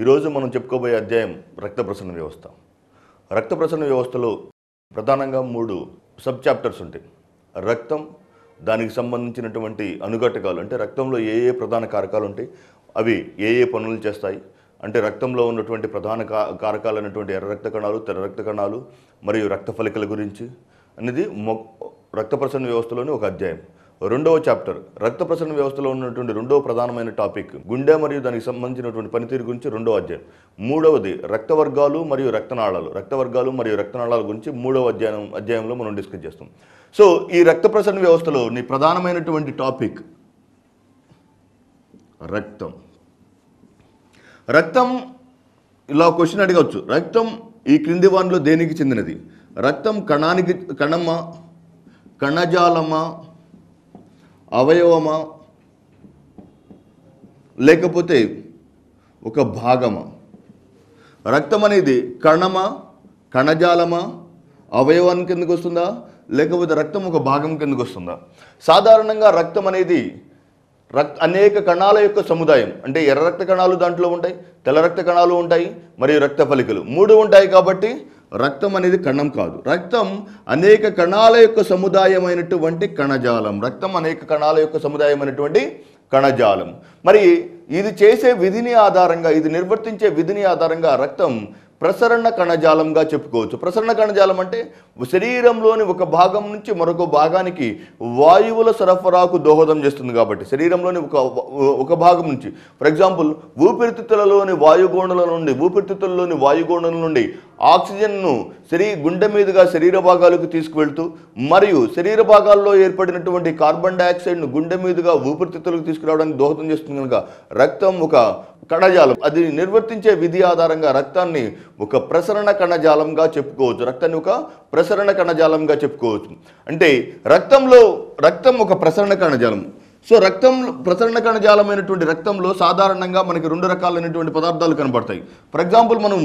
ఈరోజు మనం చెప్పుకోబోయే అధ్యాయం రక్త ప్రసరణ వ్యవస్థ రక్త ప్రసరణ వ్యవస్థలో ప్రధానంగా మూడు సబ్ చాప్టర్స్ ఉంటాయి రక్తం దానికి సంబంధించినటువంటి అనుఘటకాలు అంటే రక్తంలో ఏ ఏ ప్రధాన కారకాలు ఉంటాయి అవి ఏ ఏ పనులు చేస్తాయి అంటే రక్తంలో ఉన్నటువంటి ప్రధాన కా కారకాలైనటువంటి ఎర్ర రక్త కణాలు తెల్ల రక్త కణాలు మరియు రక్త ఫలికల గురించి అనేది మొ రక్త ప్రసరణ వ్యవస్థలోని ఒక అధ్యాయం రెండవ చాప్టర్ రక్త ప్రసరణ వ్యవస్థలో ఉన్నటువంటి రెండవ ప్రధానమైన టాపిక్ గుండె మరియు దానికి సంబంధించినటువంటి పనితీరు గురించి రెండవ అధ్యాయం మూడవది రక్త వర్గాలు మరియు రక్తనాళాలు రక్త వర్గాలు మరియు రక్తనాళాల గురించి మూడవ అధ్యాయం అధ్యాయంలో మనం డిస్కస్ చేస్తాం సో ఈ రక్త ప్రసరణ వ్యవస్థలో నీ ప్రధానమైనటువంటి టాపిక్ రక్తం రక్తం ఇలా క్వశ్చన్ అడగవచ్చు రక్తం ఈ క్రింది వానిలో దేనికి చెందినది రక్తం కణానికి కణమా కణజాలమా అవయవమా లేకపోతే ఒక భాగమా రక్తం అనేది కణమా కణజాలమా అవయవానికి కిందకు వస్తుందా లేకపోతే రక్తం ఒక భాగం కిందకు వస్తుందా సాధారణంగా రక్తం అనేది రక్ అనేక కణాల యొక్క సముదాయం అంటే ఎర్ర రక్త కణాలు దాంట్లో ఉంటాయి తెల్ల రక్త కణాలు ఉంటాయి మరియు రక్త ఫలికలు మూడు ఉంటాయి కాబట్టి రక్తం అనేది కణం కాదు రక్తం అనేక కణాల యొక్క సముదాయమైనటువంటి కణజాలం రక్తం అనేక కణాల యొక్క సముదాయమైనటువంటి కణజాలం మరి ఇది చేసే విధిని ఆధారంగా ఇది నిర్వర్తించే విధిని ఆధారంగా రక్తం ప్రసరణ కణజాలంగా చెప్పుకోవచ్చు ప్రసరణ కణజాలం అంటే శరీరంలోని ఒక భాగం నుంచి మరొక భాగానికి వాయువుల సరఫరాకు దోహదం చేస్తుంది కాబట్టి శరీరంలోని ఒక ఒక భాగం నుంచి ఫర్ ఎగ్జాంపుల్ ఊపిరితిత్తులలోని వాయుగోణుల నుండి ఊపిరితిత్తులలోని వాయుగోణుల నుండి ఆక్సిజన్ను శరీ గుండె మీదుగా శరీర భాగాలకు తీసుకువెళ్తూ మరియు శరీర భాగాల్లో ఏర్పడినటువంటి కార్బన్ డైఆక్సైడ్ను గుండె మీదుగా ఊపిరితిత్తులకు తీసుకురావడానికి దోహదం చేస్తుంది కనుక రక్తం ఒక కణజాలం అది నిర్వర్తించే విధి ఆధారంగా రక్తాన్ని ఒక ప్రసరణ కణజాలంగా చెప్పుకోవచ్చు రక్తాన్ని ఒక ప్రసరణ కణజాలంగా చెప్పుకోవచ్చు అంటే రక్తంలో రక్తం ఒక ప్రసరణ కణజాలం సో రక్తం ప్రసరణ కణజాలమైనటువంటి రక్తంలో సాధారణంగా మనకి రెండు రకాలైనటువంటి పదార్థాలు కనబడతాయి ఫర్ ఎగ్జాంపుల్ మనం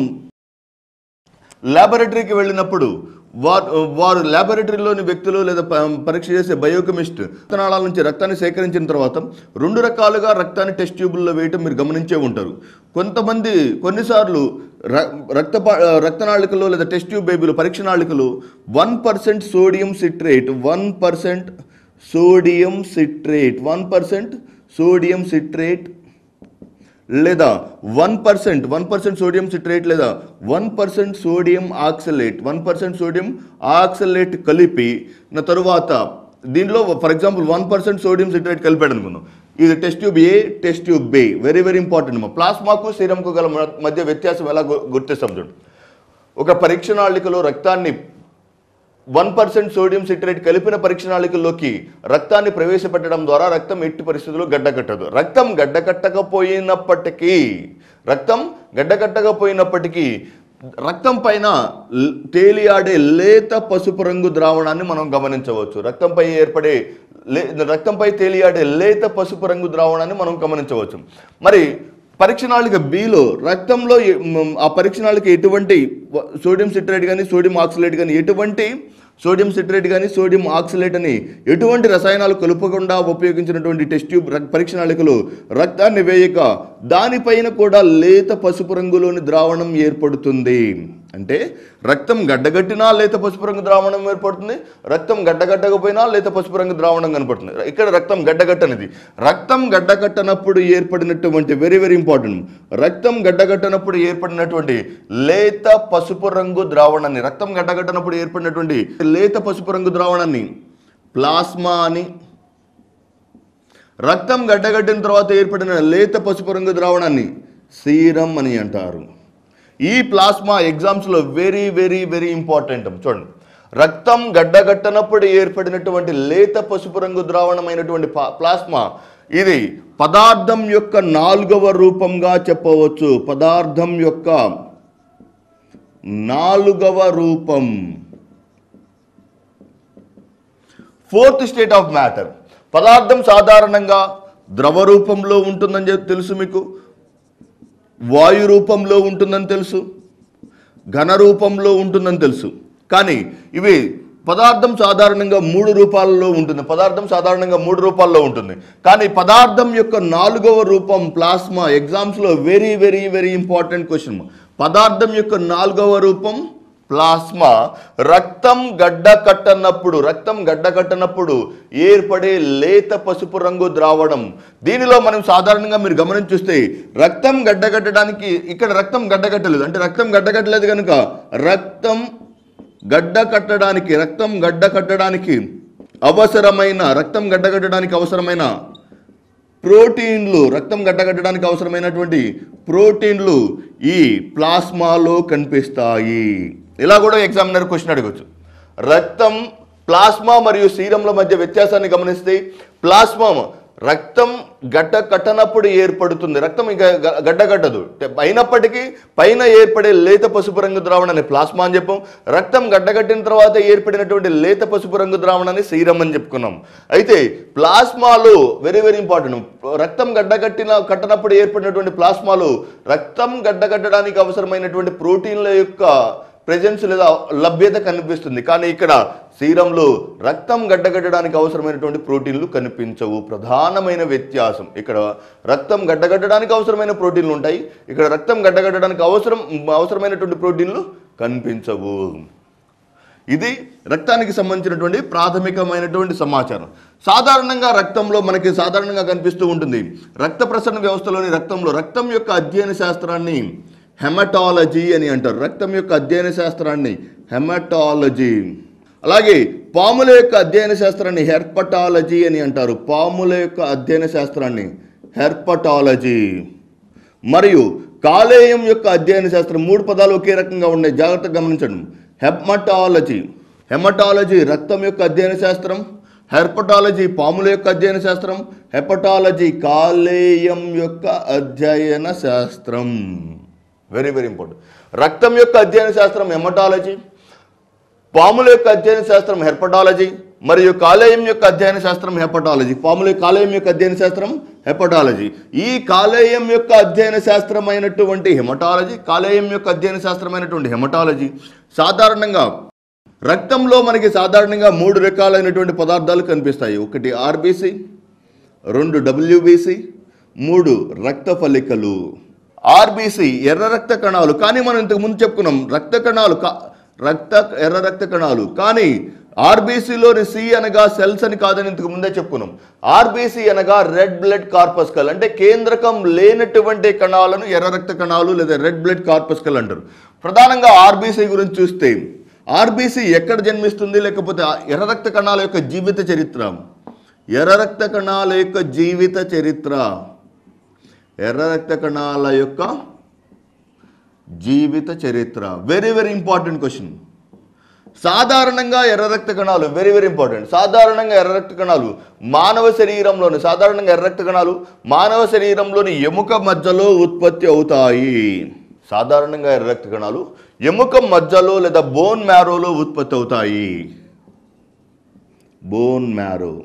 ల్యాబొరేటరీకి వెళ్ళినప్పుడు వారు వారు ల్యాబొరేటరీలోని వ్యక్తులు లేదా ప- పరీక్ష చేసే బయోకెమిస్ట్ రక్తనాళాల నుంచి రక్తాన్ని సేకరించిన తర్వాత రెండు రకాలుగా రక్తాన్ని టెస్ట్ ట్యూబుల్లో వేయటం మీరు గమనించే ఉంటారు కొంతమంది కొన్నిసార్లు ర- రక్త ప- రక్తనాళికలో లేదా టెస్ట్ ట్యూబ్ బేబీలు పరీక్ష నాళికలు one percent sodium citrate one percent sodium citrate one percent sodium citrate లేదా one percent one percent sodium citrate లేదా one percent sodium oxalate one percent sodium oxalate కలిపి నా తరువాత దీనిలో for example one percent sodium citrate కలిపాడు అనుకుందాం ఇది test tube A test tube B very very important మా ప్లాస్మాకు సీరంకు గల మ- మధ్య వ్యత్యాసం ఎలా గు- గుర్తిస్తాం చూడండి ఒక పరీక్ష నాళికలో రక్తాన్ని వన్ పర్సెంట్ సోడియం సిట్రేట్ కలిపిన పరీక్ష నాళికల్లోకి రక్తాన్ని ప్రవేశపెట్టడం ద్వారా రక్తం ఎట్టి పరిస్థితుల్లో గడ్డకట్టదు రక్తం గడ్డకట్టకపోయినప్పటికీ రక్తం గడ్డకట్టకపోయినప్పటికీ రక్తం పైన ల్- తేలియాడే లేత పసుపు రంగు ద్రావణాన్ని మనం గమనించవచ్చు రక్తంపై ఏర్పడే లే రక్తంపై తేలియాడే లేత పసుపు రంగు ద్రావణాన్ని మనం గమనించవచ్చు మరి పరీక్ష నాళిక బిలో రక్తంలో ఎ- మ్, ఆ పరీక్ష నాళిక ఎటువంటి వ- సోడియం సిట్రేట్ కానీ సోడియం ఆక్సిలేట్ కానీ ఎటువంటి సోడియం సిట్రేట్ కానీ సోడియం ఆక్సిలేట్ అని ఎటువంటి రసాయనాలు కలుపకుండా ఉపయోగించినటువంటి టెస్ట్ ట్యూబ్ రక్- పరీక్ష నాళికలో రక్తాన్ని వేయక దానిపైన కూడా లేత పసుపు రంగులోని ద్రావణం ఏర్పడుతుంది అంటే రక్తం గడ్డగట్టినా లేత పసుపు రంగు ద్రావణం ఏర్పడుతుంది రక్తం గడ్డగట్టకపోయినా లేత పసుపు రంగు ద్రావణం కనపడుతుంది ఇక్కడ రక్తం గడ్డగట్టనిది రక్తం గడ్డగట్టనప్పుడు ఏర్పడినటువంటి వెరీ వెరీ ఇంపార్టెంట్ రక్తం గడ్డగట్టనప్పుడు ఏర్పడినటువంటి లేత పసుపు రంగు ద్రావణాన్ని రక్తం గడ్డగట్టనప్పుడు ఏర్పడినటువంటి లేత పసుపు రంగు ద్రావణాన్ని ప్లాస్మా అని రక్తం గడ్డగట్టిన తర్వాత ఏర్పడిన లేత పసుపు రంగు ద్రావణాన్ని సీరం అని అంటారు ఈ ప్లాస్మా ఎగ్జామ్స్లో వెరీ వెరీ వెరీ ఇంపార్టెంట్ చూడండి రక్తం గడ్డగట్టనప్పుడు ఏర్పడినటువంటి లేత పసుపు రంగు ద్రావణమైనటువంటి పా- ప్లాస్మా ఇది పదార్థం యొక్క నాలుగవ రూపంగా చెప్పవచ్చు పదార్థం యొక్క నాలుగవ రూపం ఫోర్త్ స్టేట్ ఆఫ్ మ్యాటర్ పదార్థం సాధారణంగా ద్రవ రూపంలో ఉంటుందని చెప్పి తెలుసు మీకు వాయు రూపంలో ఉంటుందని తెలుసు ఘన రూపంలో ఉంటుందని తెలుసు కానీ ఇవి పదార్థం సాధారణంగా మూడు రూపాలలో ఉంటుంది పదార్థం సాధారణంగా మూడు రూపాల్లో ఉంటుంది కానీ పదార్థం యొక్క నాలుగవ రూపం ప్లాస్మా ఎగ్జామ్స్లో very very very important question పదార్థం యొక్క నాలుగవ రూపం ప్లాస్మా రక్తం గడ్డ కట్టనప్పుడు రక్తం గడ్డ కట్టనప్పుడు ఏర్పడే లేత పసుపు రంగు ద్రావణం దీనిలో మనం సాధారణంగా మీరు గమనించి చూస్తే రక్తం గడ్డ కట్టడానికి ఇక్కడ రక్తం గడ్డ కట్టలేదు అంటే రక్తం గడ్డ కట్టలేదు కనుక రక్తం గడ్డ కట్టడానికి రక్తం గడ్డ కట్టడానికి అవసరమైన రక్తం గడ్డ కట్టడానికి అవసరమైన ప్రోటీన్లు రక్తం గడ్డగట్టడానికి అవసరమైనటువంటి ప్రోటీన్లు ఈ ప్లాస్మాలో కనిపిస్తాయి ఇలా కూడా ఎగ్జామినర్ క్వశ్చన్ అడగచ్చు రక్తం ప్లాస్మా మరియు సీరంల మధ్య వ్యత్యాసాన్ని గమనిస్తే ప్లాస్మా రక్తం గడ్డ కట్టనప్పుడు ఏర్పడుతుంది రక్తం ఇక గ- గడ్డ కట్టదు అయినప్పటికీ పైన ఏర్పడే లేత పసుపు రంగు ద్రావణాన్ని ప్లాస్మా అని చెప్పాం రక్తం గడ్డగట్టిన తర్వాత ఏర్పడినటువంటి లేత పసుపు రంగు ద్రావణాన్ని సీరం అని చెప్పుకున్నాం అయితే ప్లాస్మాలో వెరీ వెరీ ఇంపార్టెంట్ రక్తం గడ్డగట్టిన కట్టనప్పుడు ఏర్పడినటువంటి ప్లాస్మాలో రక్తం గడ్డగట్టడానికి అవసరమైనటువంటి ప్రోటీన్ల యొక్క ప్రెజెన్స్ లేదా లభ్యత కనిపిస్తుంది కానీ ఇక్కడ సీరంలో రక్తం గడ్డగట్టడానికి అవసరమైనటువంటి ప్రోటీన్లు కనిపించవు ప్రధానమైన వ్యత్యాసం ఇక్కడ రక్తం గడ్డగట్టడానికి అవసరమైన ప్రోటీన్లు ఉంటాయి ఇక్కడ రక్తం గడ్డగట్టడానికి అవసరం అవసరమైనటువంటి ప్రోటీన్లు కనిపించవు ఇది రక్తానికి సంబంధించినటువంటి ప్రాథమికమైనటువంటి సమాచారం సాధారణంగా రక్తంలో మనకి సాధారణంగా కనిపిస్తూ ఉంటుంది రక్త ప్రసరణ వ్యవస్థలోని రక్తంలో రక్తం యొక్క అధ్యయన శాస్త్రాన్ని హెమటాలజీ అని అంటారు రక్తం యొక్క అధ్యయన శాస్త్రాన్ని హెమటాలజీ అలాగే పాముల యొక్క అధ్యయన శాస్త్రాన్ని హెర్పటాలజీ అని అంటారు పాముల యొక్క అధ్యయన శాస్త్రాన్ని హెర్పటాలజీ మరియు కాలేయం యొక్క అధ్యయన శాస్త్రం మూడు పదాలు ఒకే రకంగా ఉన్నాయి జాగ్రత్తగా గమనించండి హెమటాలజీ హెమటాలజీ రక్తం యొక్క అధ్యయన శాస్త్రం హెర్పటాలజీ పాముల యొక్క అధ్యయన శాస్త్రం హెపటాలజీ కాలేయం యొక్క అధ్యయన శాస్త్రం వెరీ వెరీ ఇంపార్టెంట్ రక్తం యొక్క అధ్యయన శాస్త్రం హెమటాలజీ పాముల యొక్క అధ్యయన శాస్త్రం హెర్పటాలజీ మరియు కాలేయం యొక్క అధ్యయన శాస్త్రం హెపటాలజీ పాముల యొక్క కాలేయం యొక్క అధ్యయన శాస్త్రం హెపటాలజీ ఈ కాలేయం యొక్క అధ్యయన శాస్త్రమైనటువంటి హెమటాలజీ కాలేయం యొక్క అధ్యయన శాస్త్రమైనటువంటి హెమటాలజీ సాధారణంగా రక్తంలో మనకి సాధారణంగా మూడు రకాలైనటువంటి పదార్థాలు కనిపిస్తాయి ఒకటి ఆర్బీసీ రెండు డబ్ల్యూబీసీ మూడు రక్త ఫలికలు ఆర్బీసీ ఎర్ర రక్త కణాలు కానీ మనం ఇంతకు ముందు చెప్పుకున్నాం రక్త కణాలు కా- రక్త ఎర్ర రక్త కణాలు కానీ ఆర్బీసీలోని సి అనగా సెల్స్ అని కాదని ఇంతకు ముందే చెప్పుకున్నాం ఆర్బీసీ అనగా రెడ్ బ్లడ్ కార్పస్కల్ అంటే కేంద్రకం లేనటువంటి కణాలను ఎర్ర రక్త కణాలు లేదా రెడ్ బ్లడ్ కార్పస్కల్ అంటారు ప్రధానంగా ఆర్బీసీ గురించి చూస్తే ఆర్బీసీ ఎక్కడ జన్మిస్తుంది లేకపోతే ఆ ఎర్ర రక్త కణాల యొక్క జీవిత చరిత్ర ఎర్ర రక్త కణాల యొక్క జీవిత చరిత్ర ఎర్ర రక్త కణాల యొక్క జీవిత చరిత్ర వెరీ వెరీ ఇంపార్టెంట్ క్వశ్చన్ సాధారణంగా ఎర్ర రక్త కణాలు వెరీ వెరీ ఇంపార్టెంట్ సాధారణంగా ఎర్ర రక్త కణాలు మానవ శరీరంలోని సాధారణంగా ఎర్ర రక్త కణాలు మానవ శరీరంలోని ఎముక మధ్యలో ఉత్పత్తి అవుతాయి సాధారణంగా ఎర్ర రక్త కణాలు ఎముక మధ్యలో లేదా బోన్ మ్యారోలో ఉత్పత్తి అవుతాయి బోన్ మ్యారో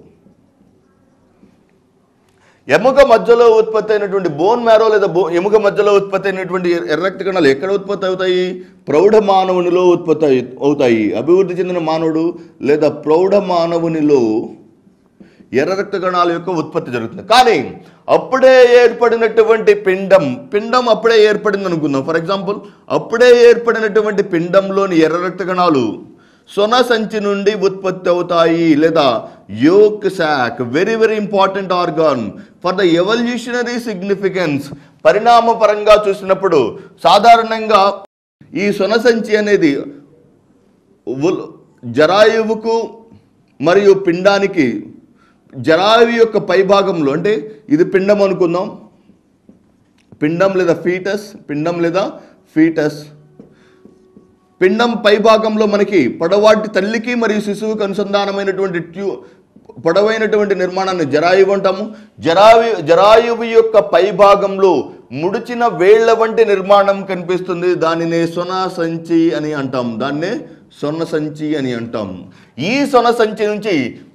ఎముక మధ్యలో ఉత్పత్తి అయినటువంటి బోన్ మ్యారో లేదా బో ఎముక మధ్యలో ఉత్పత్తి అయినటువంటి ఎర్ర రక్త కణాలు ఎక్కడ ఉత్పత్తి అవుతాయి ప్రౌఢ మానవునిలో ఉత్పత్తి అయి- అవుతాయి అభివృద్ధి చెందిన మానవుడు లేదా ప్రౌఢ మానవునిలో ఎర్ర రక్త కణాల యొక్క ఉత్పత్తి జరుగుతుంది కానీ అప్పుడే ఏర్పడినటువంటి పిండం పిండం అప్పుడే ఏర్పడింది అనుకుందాం ఫర్ ఎగ్జాంపుల్ అప్పుడే ఏర్పడినటువంటి పిండంలోని ఎర్ర రక్త కణాలు సొన సంచి నుండి ఉత్పత్తి అవుతాయి లేదా yolk sac very very important organ for the evolutionary significance పరిణామ పరంగా చూసినప్పుడు సాధారణంగా ఈ సొన సంచి అనేది ఉల్- జరాయువుకు మరియు పిండానికి జరాయువు యొక్క పైభాగంలో అంటే ఇది పిండం అనుకుందాం పిండం లేదా ఫీటస్ పిండం లేదా ఫీటస్ పిండం పైభాగంలో మనకి పొడవాటి తల్లికి మరియు శిశువుకి అనుసంధానమైనటువంటి ట్యూ పొడవైనటువంటి నిర్మాణాన్ని జరాయువు అంటాము జరాయు జరాయువు యొక్క పైభాగంలో ముడిచిన వేళ్ల వంటి నిర్మాణం కనిపిస్తుంది దానినే సొన సంచి అని అంటాం దాన్నే సొన సంచి అని అంటాం ఈ సొన సంచి నుంచి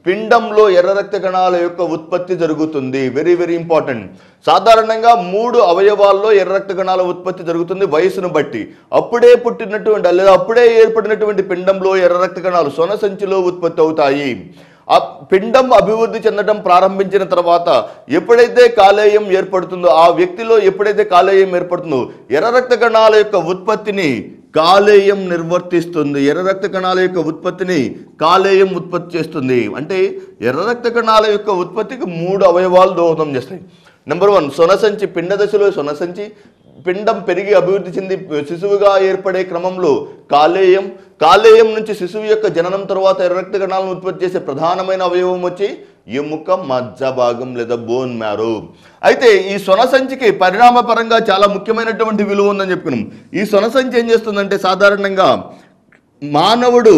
పిండంలో ఎర్ర రక్త కణాల యొక్క ఉత్పత్తి జరుగుతుంది వెరీ వెరీ ఇంపార్టెంట్ సాధారణంగా మూడు అవయవాల్లో ఎర్ర రక్త కణాల ఉత్పత్తి జరుగుతుంది వయసును బట్టి అప్పుడే పుట్టినటువంటి లేదా అప్పుడే ఏర్పడినటువంటి పిండంలో ఎర్ర రక్త కణాలు సొన సంచిలో ఉత్పత్తి అవుతాయి ఆ పిండం అభివృద్ధి చెందడం ప్రారంభించిన తర్వాత ఎప్పుడైతే కాలేయం ఏర్పడుతుందో ఆ వ్యక్తిలో ఎప్పుడైతే కాలేయం ఏర్పడుతుందో ఎర్ర రక్త కణాల యొక్క ఉత్పత్తిని కాలేయం నిర్వర్తిస్తుంది ఎర్ర రక్త కణాల యొక్క ఉత్పత్తిని కాలేయం ఉత్పత్తి చేస్తుంది అంటే ఎర్ర రక్త కణాల యొక్క ఉత్పత్తికి మూడు అవయవాలు దోహదం చేస్తాయి నెంబర్ వన్ సొనసంచి పిండ దశలో సొనసంచి పిండం పెరిగి అభివృద్ధి చెంది శిశువుగా ఏర్పడే క్రమంలో కాలేయం కాలేయం నుంచి శిశువు యొక్క జననం తర్వాత ఎర్ర రక్త కణాలను ఉత్పత్తి చేసే ప్రధానమైన అవయవం వచ్చి ఎముక మజ్జ భాగం లేదా బోన్ మ్యారో అయితే ఈ సొనసంచికి పరిణామపరంగా చాలా ముఖ్యమైనటువంటి విలువ ఉందని చెప్పుకున్నాం ఈ సొనసంచి ఏం చేస్తుందంటే సాధారణంగా మానవుడు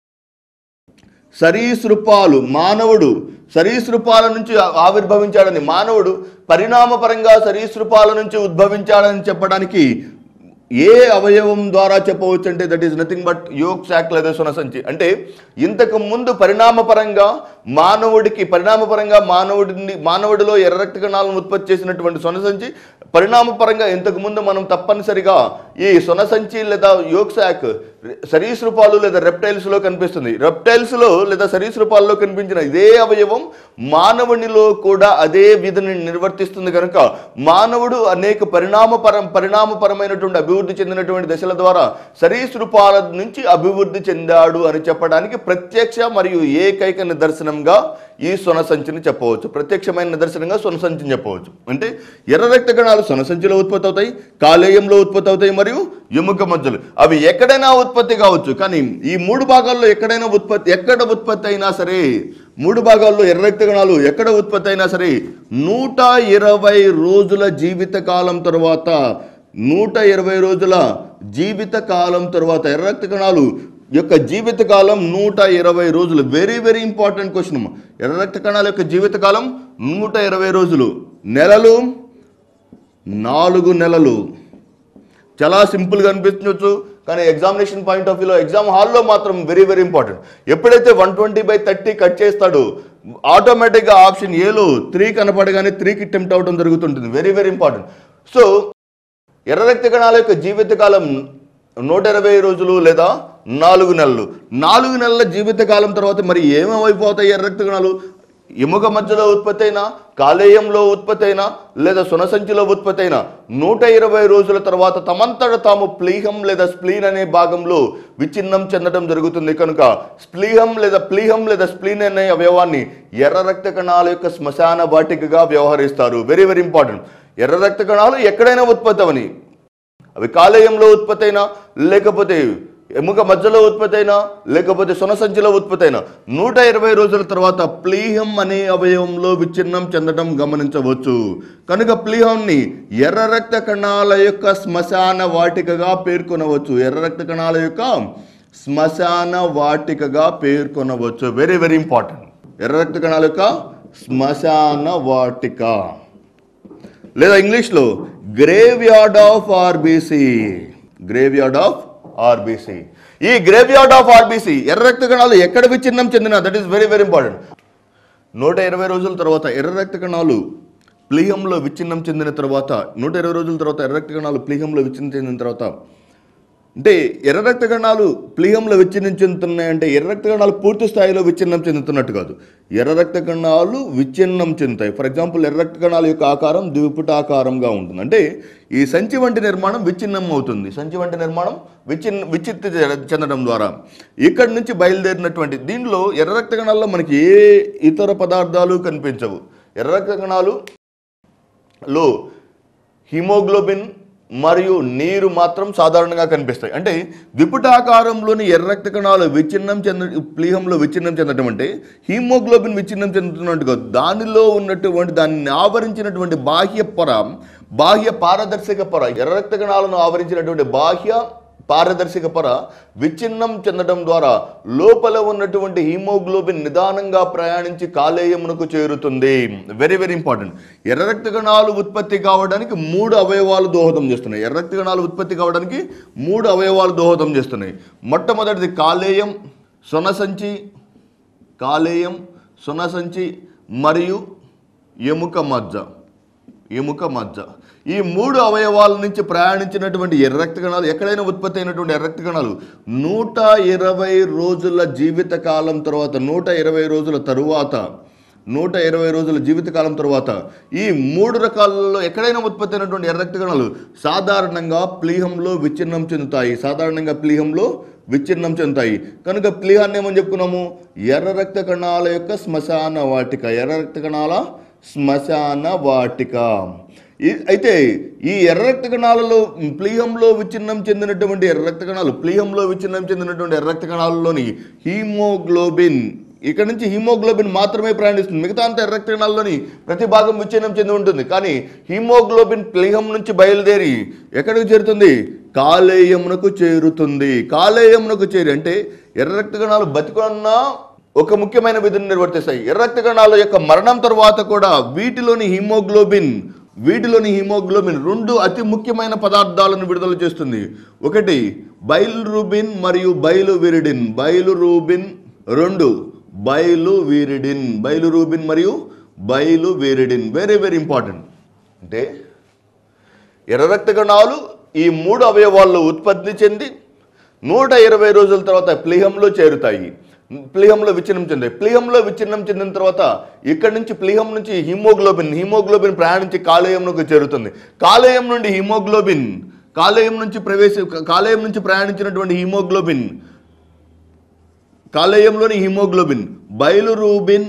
సరీసృపాలు మానవుడు సరీసృపాల నుంచి ఆ- ఆవిర్భవించాడని మానవుడు పరిణామపరంగా సరీసృపాల నుంచి ఉద్భవించాడని చెప్పడానికి ఏ అవయవం ద్వారా చెప్పవచ్చు అంటే that is nothing but yolk sac లేదా సునసంచి అంటే ఇంతకు ముందు పరిణామపరంగా మానవుడికి పరిణామపరంగా మానవుడిని మానవుడిలో ఎర్ర రక్త కణాలను ఉత్పత్తి చేసినటువంటి సొనసంచి పరిణామపరంగా ఇంతకు ముందు మనం తప్పనిసరిగా ఈ సొనసంచి లేదా యోగ్ శాక్ సరీసృపాలు లేదా reptiles లో కనిపిస్తుంది Reptiles లో లేదా సరీసృపాల్లో కనిపించిన ఇదే అవయవం మానవునిలో కూడా అదే విధిని నిర్వర్తిస్తుంది కనుక మానవుడు అనేక పరిణామపరం పరిణామపరమైనటువంటి అభివృద్ధి చెందినటువంటి దశల ద్వారా సరీసృపాల నుంచి అభివృద్ధి చెందాడు అని చెప్పడానికి ప్రత్యక్ష మరియు ఏకైక నిదర్శనంగా ఈ సొనసంచిని చెప్పవచ్చు ప్రత్యక్షమైన నిదర్శనంగా సొనసంచిని చెప్పవచ్చు అంటే ఎర్ర రక్త కణాలు సొనసంచిలో ఉత్పత్తి అవుతాయి కాలేయంలో ఉత్పత్తి అవుతాయి మరియు ఎముక మధ్యలు అవి ఎక్కడైనా ఉత్పత్తి కావచ్చు కానీ ఈ మూడు భాగాల్లో ఎక్కడైనా ఉత్పత్తి ఎక్కడ ఉత్పత్తి అయినా సరే మూడు భాగాల్లో ఎర్ర రక్త కణాలు ఎక్కడ ఉత్పత్తి అయినా సరే నూట ఇరవై రోజుల జీవిత కాలం తర్వాత నూట ఇరవై రోజుల జీవిత కాలం తర్వాత ఎర్ర రక్త కణాలు యొక్క జీవిత కాలం నూట ఇరవై రోజులు వెరీ వెరీ ఇంపార్టెంట్ క్వశ్చన్ ఎర్ర రక్త కణాల యొక్క జీవిత కాలం నూట ఇరవై రోజులు నెలలు నాలుగు నెలలు చాలా సింపుల్గా అనిపించవచ్చు కానీ ఎగ్జామినేషన్ పాయింట్ ఆఫ్ వ్యూలో ఎగ్జామ్ హాల్లో మాత్రం వెరీ వెరీ ఇంపార్టెంట్ ఎప్పుడైతే one twenty by thirty cut చేస్తాడో ఆటోమేటిక్గా ఆప్షన్ ఏలో త్రీ కనపడగానే త్రీకి టెంప్ట్ అవడం జరుగుతుంటుంది వెరీ వెరీ ఇంపార్టెంట్ సో ఎర్ర రక్త కణాల యొక్క జీవితకాలం నూట ఇరవై రోజులు లేదా నాలుగు నెలలు నాలుగు నెలల జీవితకాలం తర్వాత మరి ఏమేమైపోతాయి ఎర్ర రక్త కణాలు ఎముక మధ్యలో ఉత్పత్తి అయినా కాలేయంలో ఉత్పత్తి అయినా లేదా సునసంచిలో ఉత్పత్తి అయినా నూట ఇరవై రోజుల తర్వాత తమంతట తాము ప్లీహం లేదా స్ప్లీన్ అనే భాగంలో విచ్ఛిన్నం చెందడం జరుగుతుంది కనుక స్ప్లీహం లేదా ప్లీహం లేదా స్ప్లీన్ అనే అవయవాన్ని ఎర్ర రక్త కణాల యొక్క శ్మశాన వాటికగా వ్యవహరిస్తారు వెరీ వెరీ ఇంపార్టెంట్ ఎర్ర రక్త కణాలు ఎక్కడైనా ఉత్పత్తి అవని అవి కాలేయంలో ఉత్పత్తి అయినా లేకపోతే ఎముక మధ్యలో ఉత్పత్తి అయినా లేకపోతే సొనసంచిలో ఉత్పత్తి అయినా నూట ఇరవై రోజుల తర్వాత ప్లీహం అనే అవయవంలో విచ్ఛిన్నం చెందడం గమనించవచ్చు కనుక ప్లీహంని ఎర్ర రక్త కణాల యొక్క శ్మశాన వాటికగా పేర్కొనవచ్చు ఎర్ర రక్త కణాల యొక్క శ్మశాన వాటికగా పేర్కొనవచ్చు వెరీ వెరీ ఇంపార్టెంట్ ఎర్ర రక్త కణాల యొక్క శ్మశాన వాటిక లేదా ఇంగ్లీష్లో graveyard of RBC graveyard of RBC ఈ గ్రేవ్ యార్డ్ ఆఫ్ ఆర్బీసీ ఎర్ర రక్త కణాలు ఎక్కడ విచ్ఛిన్నం చెందిన that is very very important నూట ఇరవై రోజుల తర్వాత ఎర్ర రక్త కణాలు ప్లీహంలో విచ్ఛిన్నం చెందిన తర్వాత నూట ఇరవై రోజుల తర్వాత ఎర్ర రక్త కణాలు ప్లీహంలో విచ్ఛిన్నం చెందిన తర్వాత అంటే ఎర్ర రక్త కణాలు ప్లీహంలో విచ్ఛిన్నం చెందుతున్నాయంటే ఎర్ర రక్త కణాలు పూర్తి స్థాయిలో విచ్ఛిన్నం చెందుతున్నట్టు కాదు ఎర్ర రక్త కణాలు విచ్ఛిన్నం చెందుతాయి ఫర్ ఎగ్జాంపుల్ ఎర్ర రక్త కణాల యొక్క ఆకారం ద్విపుటాకారంగా ఉంటుంది అంటే ఈ సంచి వంటి నిర్మాణం విచ్ఛిన్నం అవుతుంది సంచి వంటి నిర్మాణం విచ్ఛిన్న విచ్చిత్తి చె- చెందడం ద్వారా ఇక్కడి నుంచి బయలుదేరినటువంటి దీనిలో ఎర్ర రక్త కణాల్లో మనకి ఏ ఇతర పదార్థాలు కనిపించవు ఎర్ర రక్త కణాలు లో హిమోగ్లోబిన్ మరియు నీరు మాత్రం సాధారణంగా కనిపిస్తాయి అంటే విపుటాకారంలోని ఎర్ర రక్త కణాలు విచ్ఛిన్నం చెంద ప్లీహంలో విచ్ఛిన్నం చెందడం అంటే హిమోగ్లోబిన్ విచ్ఛిన్నం చెందుతున్నట్టుగా దానిలో ఉన్నటువంటి దాన్ని ఆవరించినటువంటి బాహ్య పొర బాహ్య పారదర్శక పొర ఎర్ర రక్త కణాలను ఆవరించినటువంటి బాహ్య పారదర్శక పొర విచ్ఛిన్నం చెందడం ద్వారా లోపల ఉన్నటువంటి హీమోగ్లోబిన్ నిదానంగా ప్రయాణించి కాలేయమునకు చేరుతుంది వెరీ వెరీ ఇంపార్టెంట్ ఎర్ర రక్త కణాలు ఉత్పత్తి కావడానికి మూడు అవయవాలు దోహదం చేస్తున్నాయి ఎర్ర రక్త కణాలు ఉత్పత్తి కావడానికి మూడు అవయవాలు దోహదం చేస్తున్నాయి మొట్టమొదటిది కాలేయం సొనసంచి కాలేయం సున్నసంచి మరియు ఎముక మజ్జ ఎముక మజ్జ ఈ మూడు అవయవాల నుంచి ప్రయాణించినటువంటి ఎర్ర రక్త కణాలు ఎక్కడైనా ఉత్పత్తి అయినటువంటి ఎర్ర రక్త కణాలు నూట ఇరవై రోజుల జీవిత కాలం తర్వాత నూట ఇరవై రోజుల తరువాత నూట ఇరవై రోజుల జీవితకాలం తర్వాత ఈ మూడు రకాలలో ఎక్కడైనా ఉత్పత్తి అయినటువంటి ఎర్ర రక్త కణాలు సాధారణంగా ప్లీహంలో విచ్ఛిన్నం చెందుతాయి సాధారణంగా ప్లీహంలో విచ్ఛిన్నం చెందుతాయి కనుక ప్లీహాన్ని ఏమని చెప్పుకున్నాము ఎర్ర రక్త కణాల యొక్క శ్మశాన వాటిక ఎర్ర రక్త కణాల శ్మశాన వాటిక ఈ- అయితే ఈ ఎర్ర రక్త కణాలలో ప్లీహంలో విచ్ఛిన్నం చెందినటువంటి ఎర్ర రక్త కణాలు ప్లీహంలో విచ్ఛిన్నం చెందినటువంటి ఎర్ర రక్త కణాలలోని హీమోగ్లోబిన్ ఇక్కడ నుంచి హీమోగ్లోబిన్ మాత్రమే ప్రయాణిస్తుంది మిగతా అంతా ఎర్ర రక్త కణాల్లోని ప్రతి భాగం విచ్ఛిన్నం చెంది ఉంటుంది కానీ హీమోగ్లోబిన్ ప్లీహం నుంచి బయలుదేరి ఎక్కడికి చేరుతుంది కాలేయమునకు చేరుతుంది కాలేయమునకు చేరి అంటే ఎర్ర రక్త కణాలు బతికున్నా ఒక ముఖ్యమైన విధిని నిర్వర్తిస్తాయి ఎర్ర రక్త కణాల యొక్క మరణం తర్వాత కూడా వీటిలోని హీమోగ్లోబిన్ వీటిలోని హీమోగ్లోబిన్ రెండు అతి ముఖ్యమైన పదార్థాలను విడుదల చేస్తుంది ఒకటి బైలురూబిన్ మరియు బైలువిరిడిన్ బైలురూబిన్ రెండు బైలువిరిడిన్ బైలురూబిన్ మరియు బైలువిరిడిన్ వెరీ వెరీ ఇంపార్టెంట్ అంటే ఎర్ర రక్త కణాలు ఈ మూడు అవయవాల్లో ఉత్పత్తి చెంది నూట ఇరవై రోజుల తర్వాత ప్లీహంలో చేరుతాయి ప్లీహంలో విచ్ఛిన్నం చెందాయి ప్లీహంలో విచ్ఛిన్నం చెందిన తర్వాత ఇక్కడి నుంచి ప్లీహం నుంచి హిమోగ్లోబిన్ హిమోగ్లోబిన్ ప్రయాణించి కాలేయంలోకి చేరుతుంది కాలేయం నుండి హిమోగ్లోబిన్ కాలేయం నుంచి ప్రవేశ కాలేయం నుంచి ప్రయాణించినటువంటి హిమోగ్లోబిన్ కాలేయంలోని హిమోగ్లోబిన్ బైలురూబిన్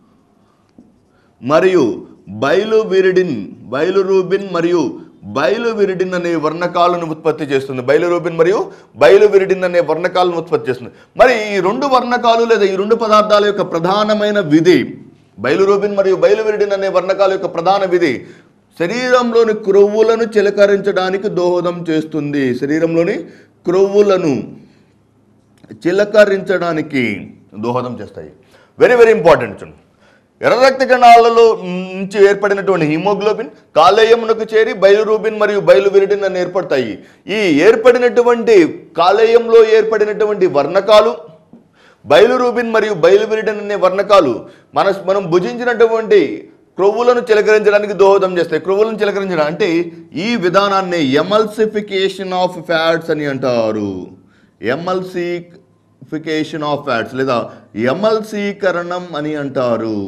మరియు బైలువిరిడిన్ బైలురూబిన్ మరియు బైలువిరిడిన్ అనే వర్ణకాలను ఉత్పత్తి చేస్తుంది బైలురూబిన్ మరియు బైలువిరిడిన్ అనే వర్ణకాలను ఉత్పత్తి చేస్తుంది మరి ఈ రెండు వర్ణకాలు లేదా ఈ రెండు పదార్థాల యొక్క ప్రధానమైన విధి బైలురూబిన్ మరియు బైలువిరిడిన్ అనే వర్ణకాల యొక్క ప్రధాన విధి శరీరంలోని క్రొవ్వులను చిలకరించడానికి దోహదం చేస్తుంది శరీరంలోని క్రొవ్వులను చిలకరించడానికి దోహదం చేస్తాయి వెరీ వెరీ ఇంపార్టెంట్ చూడండి ఎర్ర రక్త కణాలలో నుంచి ఏర్పడినటువంటి హిమోగ్లోబిన్ కాలేయమునకు చేరి బయలురూబిన్ మరియు బయలువిరిడిన్ అని ఏర్పడతాయి ఈ ఏర్పడినటువంటి కాలేయంలో ఏర్పడినటువంటి వర్ణకాలు బయలురూబిన్ మరియు బయలువిరిడిన్ అనే వర్ణకాలు మన మనం భుజించినటువంటి క్రొవ్వులను చిలకరించడానికి దోహదం చేస్తాయి క్రొవ్వులను చిలకరించడం అంటే ఈ విధానాన్ని ఎమల్సిఫికేషన్ ఆఫ్ ఫ్యాట్స్ అని అంటారు ఎమల్సిఫికేషన్ ఆఫ్ ఫ్యాట్స్ లేదా ఎమల్సీకరణం అని అంటారు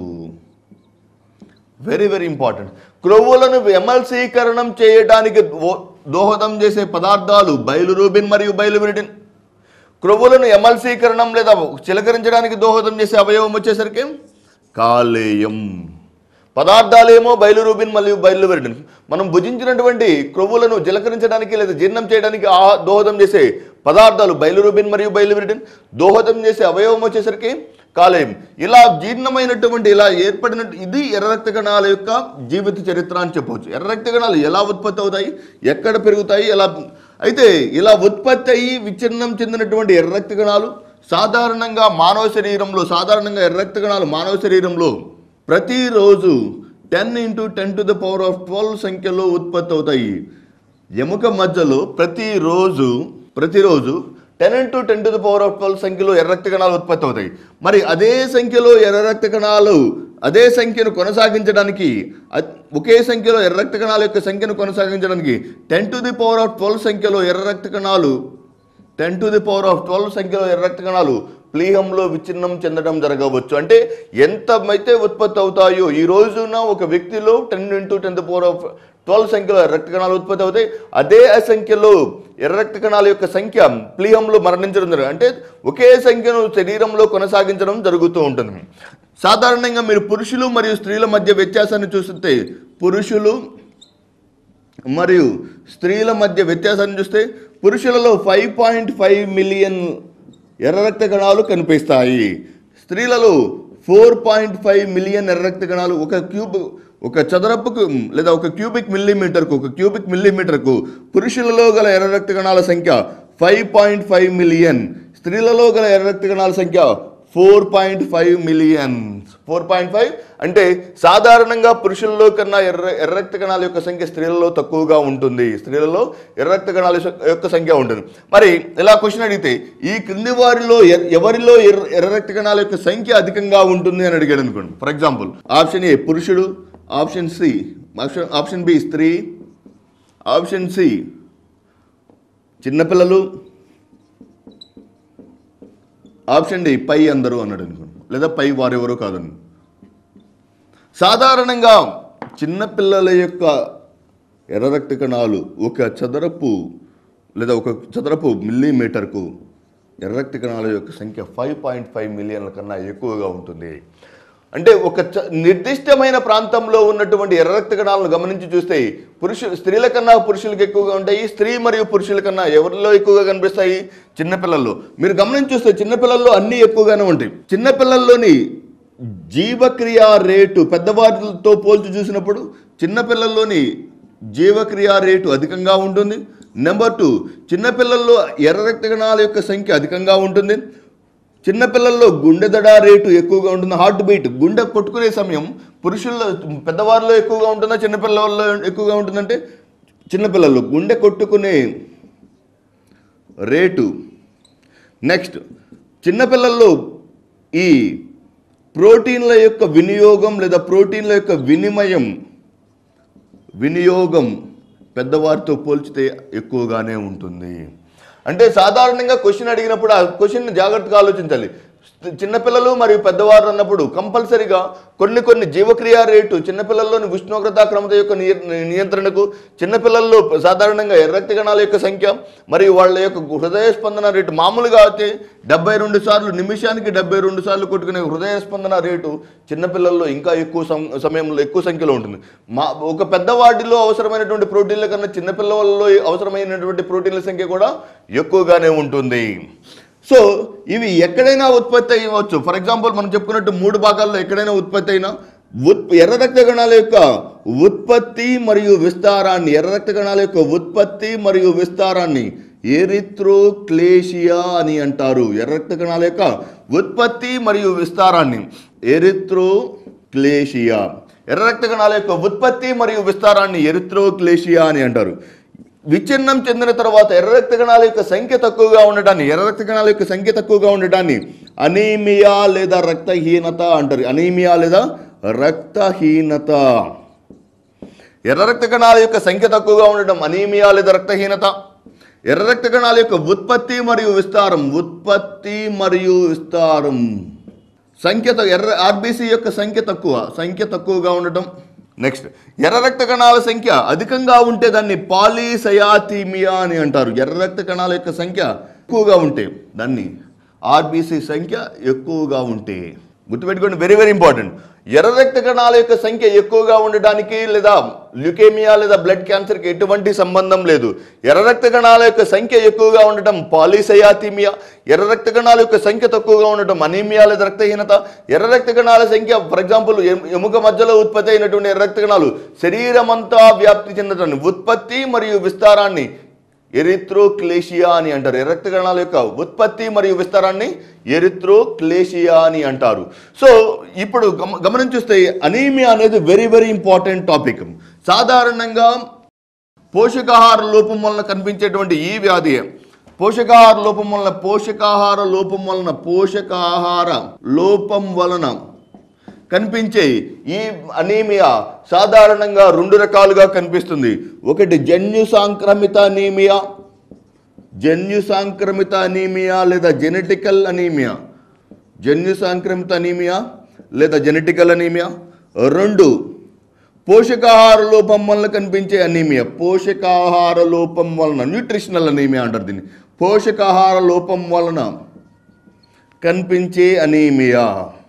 వెరీ వెరీ ఇంపార్టెంట్ క్రొవ్వులను ఎమల్సీకరణం చేయడానికి దో- దోహదం చేసే పదార్థాలు బయలురూబిన్ మరియు బయలువిరిడిన్ క్రొవ్వులను ఎమల్సీకరణం లేదా చిలకరించడానికి దోహదం చేసే అవయవం వచ్చేసరికి కాలేయం పదార్థాలేమో బయలురూబిన్ మరియు బయలువెరడిన్ మనం భుజించినటువంటి క్రొవ్వులను జలకరించడానికి లేదా జీర్ణం చేయడానికి ఆ దోహదం చేసే పదార్థాలు బయలురూబిన్ మరియు బయలువెరడిన్ దోహదం చేసే అవయవం వచ్చేసరికి కాలేయం ఇలా జీర్ణమైనటువంటి ఇలా ఏర్పడిన ఇది ఎర్ర రక్త కణాల యొక్క జీవిత చరిత్ర అని చెప్పవచ్చు ఎర్ర రక్త కణాలు ఎలా ఉత్పత్తి అవుతాయి ఎక్కడ పెరుగుతాయి ఎలా అయితే ఇలా ఉత్పత్తి అయ్యి విచ్ఛిన్నం చెందినటువంటి ఎర్ర రక్త కణాలు సాధారణంగా మానవ శరీరంలో సాధారణంగా ఎర్ర రక్త కణాలు మానవ శరీరంలో ప్రతిరోజు ten into ten to the power of twelve సంఖ్యలో ఉత్పత్తి అవుతాయి ఎముక మధ్యలో ప్రతిరోజు ప్రతిరోజు ten into ten to the power of twelve సంఖ్యలో ఎర్ర రక్త కణాలు ఉత్పత్తి అవుతాయి మరి అదే సంఖ్యలో ఎర్ర రక్త కణాలు అదే సంఖ్యను కొనసాగించడానికి అ- ఒకే సంఖ్యలో ఎర్ర రక్త కణాల యొక్క సంఖ్యను కొనసాగించడానికి ten to the power of twelve సంఖ్యలో ఎర్ర రక్త కణాలు ten to the power of twelve సంఖ్యలో ఎర్ర రక్త కణాలు ప్లీహంలో విచ్ఛిన్నం చెందడం జరగవచ్చు అంటే ఎంతమైతే ఉత్పత్తి అవుతాయో ఈ రోజున ఒక వ్యక్తిలో ten into ten the power of twelve సంఖ్యలో ఎర్ర రక్త కణాలు ఉత్పత్తి అవుతాయి అదే సంఖ్యలో ఎర్ర రక్త కణాల యొక్క సంఖ్య ప్లీహంలో మరణించడం జరుగుతుంది అంటే ఒకే సంఖ్యను శరీరంలో కొనసాగించడం జరుగుతూ ఉంటుంది సాధారణంగా మీరు పురుషులు మరియు స్త్రీల మధ్య వ్యత్యాసాన్ని చూస్తుంటే పురుషులు మరియు స్త్రీల మధ్య వ్యత్యాసాన్ని చూస్తే పురుషులలో ఫైవ్ పాయింట్ ఫైవ్ మిలియన్ ఎర్ర రక్త కణాలు కనిపిస్తాయి స్త్రీలలో ఫోర్ పాయింట్ ఫైవ్ మిలియన్ ఎర్ర రక్త కణాలు ఒక క్యూబ్ ఒక చదరపుకు లేదా ఒక క్యూబిక్ మిల్లీమీటర్కు ఒక క్యూబిక్ మిల్లీమీటర్కు పురుషులలో గల ఎర్ర రక్త కణాల సంఖ్య ఫైవ్ పాయింట్ ఫైవ్ మిలియన్ స్త్రీలలో గల ఎర్ర రక్త కణాల సంఖ్య four point five millions four point five అంటే సాధారణంగా పురుషుల్లో కన్నా ఎర్ర ఎర్ర రక్త కణాల యొక్క సంఖ్య స్త్రీలలో తక్కువగా ఉంటుంది స్త్రీలలో ఎర్ర రక్త కణాల యొక్క సంఖ్య ఉంటుంది మరి ఇలా క్వశ్చన్ అడిగితే ఈ క్రింది వారిలో ఎర్- ఎవరిలో ఎర్ర ఎర్ర రక్త కణాల యొక్క సంఖ్య అధికంగా ఉంటుంది అని అడిగాడు అనుకోండి ఫర్ ఎగ్జాంపుల్ ఆప్షన్ ఏ పురుషుడు option C option option B స్త్రీ ఆప్షన్ సి చిన్నపిల్లలు ఆప్షన్ డి పై అందరూ అన్నాడు అనుకోండి లేదా పై వారెవరో కాదని సాధారణంగా చిన్నపిల్లల యొక్క ఎర్ర రక్త కణాలు ఒక చదరపు లేదా ఒక చదరపు మిల్లీమీటర్కు ఎర్ర రక్త కణాల యొక్క సంఖ్య ఫైవ్ పాయింట్ ఫైవ్ మిలియన్ల కన్నా ఎక్కువగా ఉంటుంది అంటే ఒక చ- నిర్దిష్టమైన ప్రాంతంలో ఉన్నటువంటి ఎర్ర రక్త కణాలను గమనించి చూస్తే పురుషు స్త్రీల కన్నా పురుషులకు ఎక్కువగా ఉంటాయి స్త్రీ మరియు పురుషుల కన్నా ఎవరిలో ఎక్కువగా కనిపిస్తాయి చిన్నపిల్లల్లో మీరు గమనించి చూస్తే చిన్నపిల్లల్లో అన్నీ ఎక్కువగానే ఉంటాయి చిన్నపిల్లల్లోని జీవక్రియ రేటు పెద్దవారితో పోల్చి చూసినప్పుడు చిన్నపిల్లల్లోని జీవక్రియ రేటు అధికంగా ఉంటుంది నెంబర్ టూ చిన్నపిల్లల్లో ఎర్ర రక్త కణాల యొక్క సంఖ్య అధికంగా ఉంటుంది చిన్నపిల్లల్లో గుండె దడ రేటు ఎక్కువగా ఉంటుంది హార్ట్ బీట్ గుండె కొట్టుకునే సమయం పురుషుల్లో పెద్దవారిలో ఎక్కువగా ఉంటుందా చిన్నపిల్లల్లో ఎక్కువగా ఉంటుందంటే చిన్నపిల్లల్లో గుండె కొట్టుకునే రేటు నెక్స్ట్ చిన్నపిల్లల్లో ఈ ప్రోటీన్ల యొక్క వినియోగం లేదా ప్రోటీన్ల యొక్క వినిమయం వినియోగం పెద్దవారితో పోల్చితే ఎక్కువగానే ఉంటుంది అంటే సాధారణంగా క్వశ్చన్ అడిగినప్పుడు ఆ క్వశ్చన్ జాగ్రత్తగా ఆలోచించాలి చిన్నపిల్లలు మరియు పెద్దవారు అన్నప్పుడు కంపల్సరీగా కొన్ని కొన్ని జీవక్రియ రేటు చిన్నపిల్లల్లోని ఉష్ణోగ్రత క్రమత యొక్క నియ- నియంత్రణకు చిన్నపిల్లల్లో సాధారణంగా ఎర్ర రక్త కణాల యొక్క సంఖ్య మరియు వాళ్ళ యొక్క హృదయ స్పందన రేటు మామూలుగా అయితే డెబ్బై రెండు సార్లు నిమిషానికి డెబ్బై రెండు సార్లు కొట్టుకునే హృదయ స్పందన రేటు చిన్నపిల్లల్లో ఇంకా ఎక్కువ సం- సమయంలో ఎక్కువ సంఖ్యలో ఉంటుంది మా ఒక పెద్దవాడిలో అవసరమైనటువంటి ప్రోటీన్ల కన్నా చిన్నపిల్లల్లో అవసరమైనటువంటి ప్రోటీన్ల సంఖ్య కూడా ఎక్కువగానే ఉంటుంది సో ఇవి ఎక్కడైనా ఉత్పత్తి అయ్యవచ్చు ఫర్ ఎగ్జాంపుల్ మనం చెప్పుకున్నట్టు మూడు భాగాల్లో ఎక్కడైనా ఉత్పత్తి అయినా ఉత్ ఎర్ర రక్త కణాల యొక్క ఉత్పత్తి మరియు విస్తారాన్ని ఎర్ర రక్త కణాల యొక్క ఉత్పత్తి మరియు విస్తారాన్ని ఎరిత్రోక్లేషియా అని అంటారు ఎర్ర రక్త కణాల యొక్క ఉత్పత్తి మరియు విస్తారాన్ని ఎరిత్రోక్లేషియా ఎర్ర రక్త కణాల యొక్క ఉత్పత్తి మరియు విస్తారాన్ని ఎరిత్రోక్లేషియా అని అంటారు విచ్ఛిన్నం చెందిన తర్వాత ఎర్ర రక్త కణాల యొక్క సంఖ్య తక్కువగా ఉండటాన్ని ఎర్ర రక్త కణాల యొక్క సంఖ్య తక్కువగా ఉండటాన్ని అనీమియా లేదా రక్తహీనత అంటారు అనీమియా లేదా రక్తహీనత ఎర్ర రక్త కణాల యొక్క సంఖ్య తక్కువగా ఉండటం అనీమియా లేదా రక్తహీనత ఎర్ర రక్త కణాల యొక్క ఉత్పత్తి మరియు విస్తారం ఉత్పత్తి మరియు విస్తారం సంఖ్య త- ఎర్ర ఆర్బీసీ యొక్క సంఖ్య తక్కువ సంఖ్య తక్కువగా ఉండటం నెక్స్ట్ ఎర్ర రక్త కణాల సంఖ్య అధికంగా ఉంటే దాన్ని పాలీసయాథీమియా అని అంటారు ఎర్ర రక్త కణాల యొక్క సంఖ్య ఎక్కువగా ఉంటే దాన్ని ఆర్బీసీ సంఖ్య ఎక్కువగా ఉంటే గుర్తుపెట్టుకోండి వెరీ వెరీ ఇంపార్టెంట్ ఎర్ర రక్త కణాల యొక్క సంఖ్య ఎక్కువగా ఉండడానికి లేదా ల్యూకేమియా లేదా బ్లడ్ క్యాన్సర్కి ఎటువంటి సంబంధం లేదు ఎర్ర రక్త కణాల యొక్క సంఖ్య ఎక్కువగా ఉండటం పాలిసయాథీమియా ఎర్ర రక్త కణాల యొక్క సంఖ్య తక్కువగా ఉండటం అనీమియా లేదా రక్తహీనత ఎర్ర రక్త కణాల సంఖ్య ఫర్ ఎగ్జాంపుల్ ఎముక మధ్యలో ఉత్పత్తి అయినటువంటి ఎర్ర రక్త కణాలు శరీరమంతా వ్యాప్తి చెందటాన్ని ఉత్పత్తి మరియు విస్తారాన్ని ఎరిత్రోక్లేషియా అని అంటారు ఎర్ర రక్త కణాల యొక్క ఉత్పత్తి మరియు విస్తారాన్ని ఎరిత్రోక్లేషియా అని అంటారు సో ఇప్పుడు గమ గమనించుస్తే అనీమియా అనేది వెరీ వెరీ ఇంపార్టెంట్ టాపిక్ సాధారణంగా పోషకాహార లోపం వలన కనిపించేటువంటి ఈ వ్యాధి పోషకాహార లోపం వలన పోషకాహార లోపం వలన పోషకాహార లోపం వలన కనిపించే ఈ అనీమియా సాధారణంగా రెండు రకాలుగా కనిపిస్తుంది ఒకటి జన్యు సాంక్రమిత అనీమియా జన్యు సాంక్రమిత అనీమియా లేదా జెనెటికల్ అనీమియా జన్యు సాంక్రమిత అనీమియా లేదా జెనెటికల్ అనీమియా రెండు పోషకాహార లోపం వలన కనిపించే అనీమియా పోషకాహార లోపం వలన న్యూట్రిషనల్ అనీమియా అంటారు దీన్ని పోషకాహార లోపం వలన కనిపించే అనీమియా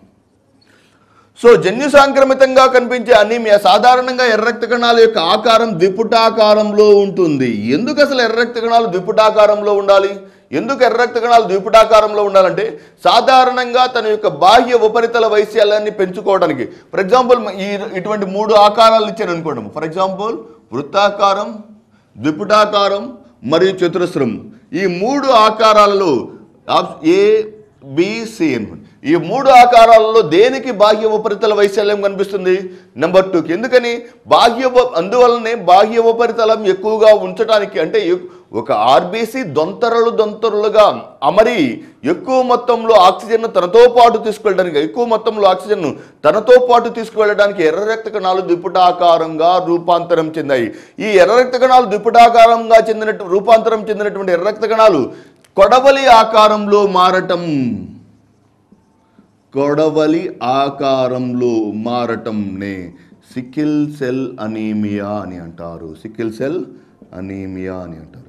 సో జన్యు సాంక్రమితంగా కనిపించే అనీమియా సాధారణంగా ఎర్ర రక్త కణాల యొక్క ఆకారం ద్విపుటాకారంలో ఉంటుంది ఎందుకు అసలు ఎర్ర రక్త కణాలు ద్విపుటాకారంలో ఉండాలి ఎందుకు ఎర్ర రక్త కణాలు ద్విపుటాకారంలో ఉండాలంటే సాధారణంగా తన యొక్క బాహ్య ఉపరితల వైశాల్యాన్ని పెంచుకోవడానికి ఫర్ ఎగ్జాంపుల్ ఈ ఇటువంటి మూడు ఆకారాలు ఇచ్చాను అనుకోండి ఫర్ ఎగ్జాంపుల్ వృత్తాకారం ద్విపుటాకారం మరియు చతురస్రం ఈ మూడు ఆకారాలలో ఆప్- ఏ బిసి అనుకోండి ఈ మూడు ఆకారాలలో దేనికి బాహ్య ఉపరితల వైశాల్యం కనిపిస్తుంది నెంబర్ టూకి ఎందుకని బాహ్య ఉప- అందువలనే బాహ్య ఉపరితలం ఎక్కువగా ఉంచడానికి అంటే ఎక్- ఒక ఆర్బీసీ దొంతరలు దొంతరలుగా అమరి ఎక్కువ మొత్తంలో ఆక్సిజన్ తనతో పాటు తీసుకువెళ్ళడానికి ఎక్కువ మొత్తంలో ఆక్సిజన్ తనతో పాటు తీసుకువెళ్ళడానికి ఎర్ర రక్త కణాలు దుప్పటాకారంగా రూపాంతరం చెందాయి ఈ ఎర్ర రక్త కణాలు దుప్పటాకారంగా చెందిన రూపాంతరం చెందినటువంటి ఎర్ర రక్త కణాలు కొడవలి ఆకారంలో మారటం కొడవలి ఆకారంలో మారటంనే సికిల్ సెల్ అనీమియా అని అంటారు సికిల్ సెల్ అనీమియా అని అంటారు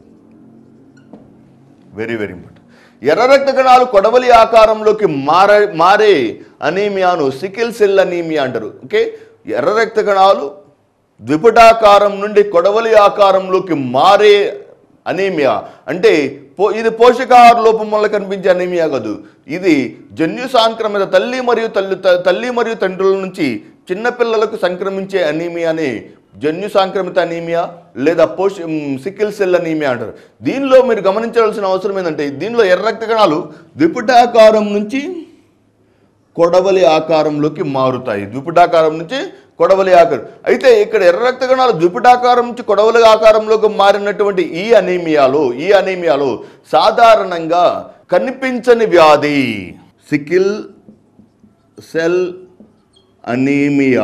వెరీ వెరీ ఇంపార్టెంట్ ఎర్ర రక్త కణాలు కొడవలి ఆకారంలోకి మార మారే అనీమియాను సికిల్ సెల్ అనీమియా అంటారు ఓకే ఎర్ర రక్త కణాలు ద్విపుటాకారం నుండి కొడవలి ఆకారంలోకి మారే అనీమియా అంటే పో ఇది పోషకాహార లోపం వల్ల కనిపించే అనీమియా కాదు ఇది జన్యు సాంక్రమిత తల్లి మరియు తల్లి త- తల్లి మరియు తండ్రుల నుంచి చిన్నపిల్లలకు సంక్రమించే అనీమియానే జన్యు సాంక్రమిత అనీమియా లేదా పోష మ్, సికిల్ సెల్ అనీమియా అంటారు దీనిలో మీరు గమనించవలసిన అవసరం ఏంటంటే దీనిలో ఎర్ర రక్త కణాలు ద్విపుటాకారం నుంచి కొడవలి ఆకారంలోకి మారుతాయి ద్విపుటాకారం నుంచి కొడవలి ఆకారం అయితే ఇక్కడ ఎర్ర రక్త కణాలు ద్విపుటాకారం నుంచి కొడవలి ఆకారంలోకి మారినటువంటి ఈ అనీమియాలో ఈ అనీమియాలో సాధారణంగా కనిపించని వ్యాధి సికిల్ సెల్ అనీమియా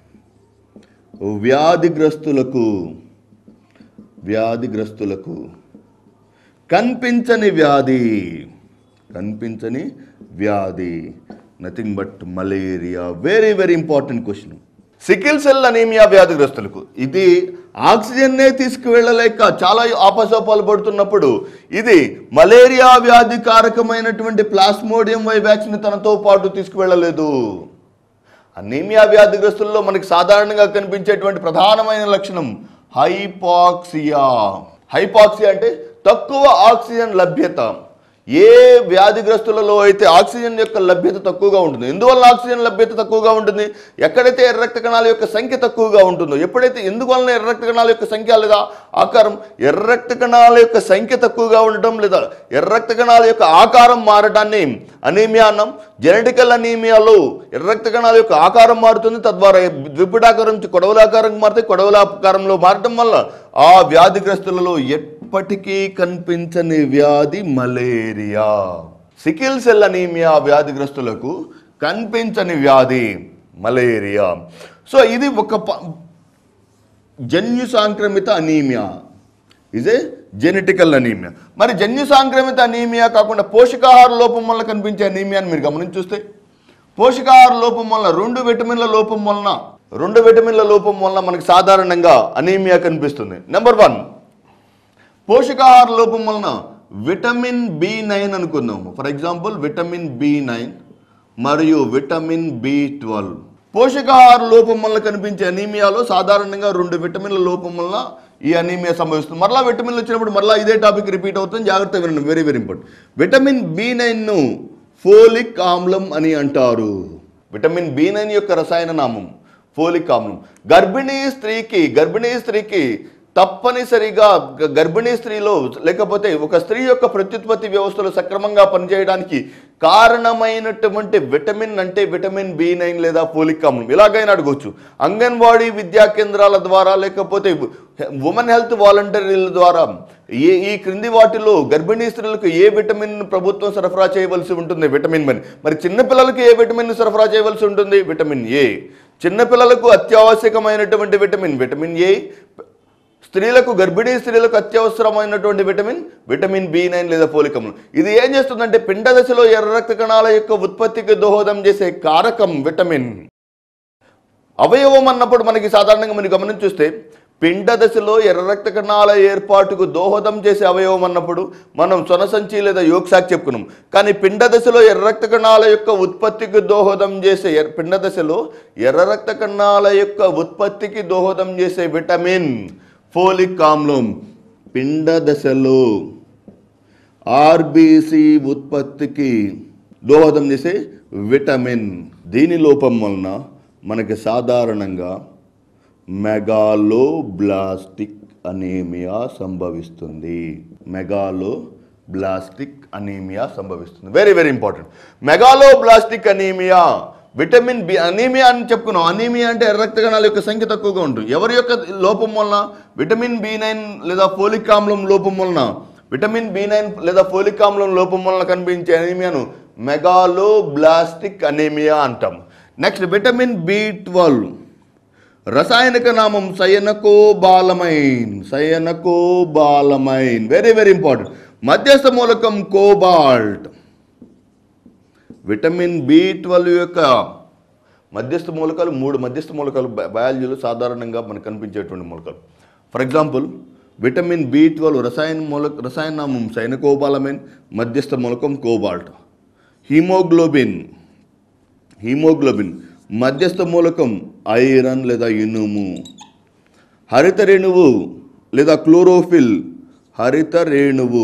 వ్యాధిగ్రస్తులకు వ్యాధిగ్రస్తులకు కనిపించని వ్యాధి కనిపించని వ్యాధి nothing but malaria very very important question sickle cell anaemia వ్యాధిగ్రస్తులకు ఇది ఆక్సిజన్నే తీసుకువెళ్ళలేక చాలా ఆపసోపాలు పడుతున్నప్పుడు ఇది మలేరియా వ్యాధి కారకమైనటువంటి ప్లాస్మోడియం వైవాక్స్ని తనతో పాటు తీసుకువెళ్ళలేదు అనీమియా వ్యాధిగ్రస్తుల్లో మనకి సాధారణంగా కనిపించేటువంటి ప్రధానమైన లక్షణం హైపాక్సియా హైపాక్సియా అంటే తక్కువ ఆక్సిజన్ లభ్యత ఏ వ్యాధిగ్రస్తులలో అయితే ఆక్సిజన్ యొక్క లభ్యత తక్కువగా ఉంటుంది ఎందువల్ల ఆక్సిజన్ లభ్యత తక్కువగా ఉంటుంది ఎక్కడైతే ఎర్ర రక్త కణాల యొక్క సంఖ్య తక్కువగా ఉంటుందో ఎప్పుడైతే ఎందువలన ఎర్ర రక్త కణాల యొక్క సంఖ్య లేదా ఆకారం ఎర్ర రక్త కణాల యొక్క సంఖ్య తక్కువగా ఉండటం లేదా ఎర్ర రక్త కణాల యొక్క ఆకారం మారడాన్ని అనీమియా అన్నాం జెనెటికల్ అనీమియాలో ఎర్ర రక్త కణాల యొక్క ఆకారం మారుతుంది తద్వారా ద్విపుటాకారం నుంచి కొడవలాకారం మారితే కొడవలాకారంలో మారటం వల్ల ఆ వ్యాధిగ్రస్తులలో ఎప్పటికీ కనిపించని వ్యాధి మలేరియా సికిల్ సెల్ అనీమియా వ్యాధిగ్రస్తులకు కనిపించని వ్యాధి మలేరియా సో ఇది ఒక ప- జన్యు సాంక్రమిత అనీమియా ఇదే జెనెటికల్ అనీమియా మరి జన్యు సాంక్రమిత అనీమియా కాకుండా పోషకాహార లోపం వల్ల కనిపించే అనీమియాని మీరు గమనించి చూస్తే పోషకాహార లోపం వల్ల రెండు విటమిన్ల లోపం వలన రెండు విటమిన్ల లోపం వలన మనకి సాధారణంగా అనీమియా కనిపిస్తుంది నెంబర్ వన్ పోషకాహార లోపం వలన విటమిన్ బి నైన్ అనుకుందాము for example vitamin B nine మరియు విటమిన్ బి ట్వెల్వ్ పోషకాహార లోపం వల్ల కనిపించే అనీమియాలో సాధారణంగా రెండు విటమిన్ల లోపం వల్ల ఈ అనీమియా సంభవిస్తుంది మరలా విటమిన్లు వచ్చినప్పుడు మరలా ఇదే టాపిక్ రిపీట్ అవుతుంది జాగ్రత్త వినండి very very important vitamin B నైన్ను ఫోలిక్ ఆమ్లం అని అంటారు విటమిన్ బి నైన్ యొక్క రసాయన నామం ఫోలిక్ ఆమ్లం గర్భిణీ స్త్రీకి గర్భిణీ స్త్రీకి తప్పనిసరిగా గ- గర్భిణీ స్త్రీలో లేకపోతే ఒక స్త్రీ యొక్క ప్రత్యుత్పత్తి వ్యవస్థలో సక్రమంగా పనిచేయడానికి కారణమైనటువంటి విటమిన్ అంటే విటమిన్ బి నైన్ లేదా ఫోలిక్ ఆమ్లం ఇలాగైనా అడగవచ్చు అంగన్వాడీ విద్యా కేంద్రాల ద్వారా లేకపోతే ఉమెన్ హెల్త్ వాలంటీర్ల ద్వారా ఏ ఈ క్రింది వాటిలో గర్భిణీ స్త్రీలకు ఏ విటమిన్ ప్రభుత్వం సరఫరా చేయవలసి ఉంటుంది విటమిన్ వన్ మరి చిన్నపిల్లలకు ఏ విటమిన్ సరఫరా చేయవలసి ఉంటుంది విటమిన్ ఏ చిన్నపిల్లలకు అత్యావశ్యకమైనటువంటి విటమిన్ విటమిన్ ఏ స్త్రీలకు గర్భిణీ స్త్రీలకు అత్యవసరమైనటువంటి విటమిన్ విటమిన్ బి నైన్ లేదా ఫోలిక్ అమ్లం ఇది ఏం చేస్తుందంటే పిండ దశలో ఎర్ర రక్త కణాల యొక్క ఉత్పత్తికి దోహదం చేసే కారకం విటమిన్ అవయవం అన్నప్పుడు మనకి సాధారణంగా మనం గమనించి చూస్తే పిండ దశలో ఎర్ర రక్త కణాల ఏర్పాటుకు దోహదం చేసే అవయవం అన్నప్పుడు మనం సొనసంచి లేదా యోగశాక్ చెప్పుకున్నాం కానీ పిండ దశలో ఎర్ర రక్త కణాల యొక్క ఉత్పత్తికి దోహదం చేసే ఎర్- పిండ దశలో ఎర్ర రక్త కణాల యొక్క ఉత్పత్తికి దోహదం చేసే విటమిన్ ఫోలిక్ ఆమ్లం పిండ దశలో ఆర్బీసీ ఉత్పత్తికి దోహదం చేసే విటమిన్ దీని లోపం వలన మనకి సాధారణంగా మెగాలో బ్లాస్టిక్ అనీమియా సంభవిస్తుంది మెగాలో బ్లాస్టిక్ అనీమియా సంభవిస్తుంది very very important megaloblastic anaemia vitamin B anaemia అని చెప్పుకున్నాం అనీమియా అంటే ఎర్ర రక్త కణాల యొక్క సంఖ్య తక్కువగా ఉంటుంది ఎవరి యొక్క లోపం వలన విటమిన్ బి నైన్ లేదా ఫోలిక్ ఆమ్లం లోపం వలన విటమిన్ బి నైన్ లేదా ఫోలిక్ ఆమ్లం లోపం వలన కనిపించే అనీమియాను మెగాలో బ్లాస్టిక్ అనీమియా అంటాం నెక్స్ట్ విటమిన్ బి ట్వెల్వ్ రసాయనిక నామం cyanocobalamin cyanocobalamin very very important మధ్యస్థ మూలకం కోబాల్ట్ విటమిన్ బి ట్వెల్వ్ యొక్క మధ్యస్థ మూలకాలు మూడు మధ్యస్థ మూలకాలు బ- బయాలజీలో సాధారణంగా మనకు కనిపించేటువంటి మూలకాలు for example vitamin B twelve రసాయన మూల రసాయన నామం సైనకోబాలమైన్ మధ్యస్థ మూలకం కోబాల్ట్ హీమోగ్లోబిన్ హీమోగ్లోబిన్ మధ్యస్థ మూలకం ఐరన్ లేదా ఇనుము హరిత రేణువు లేదా క్లోరోఫిల్ హరిత రేణువు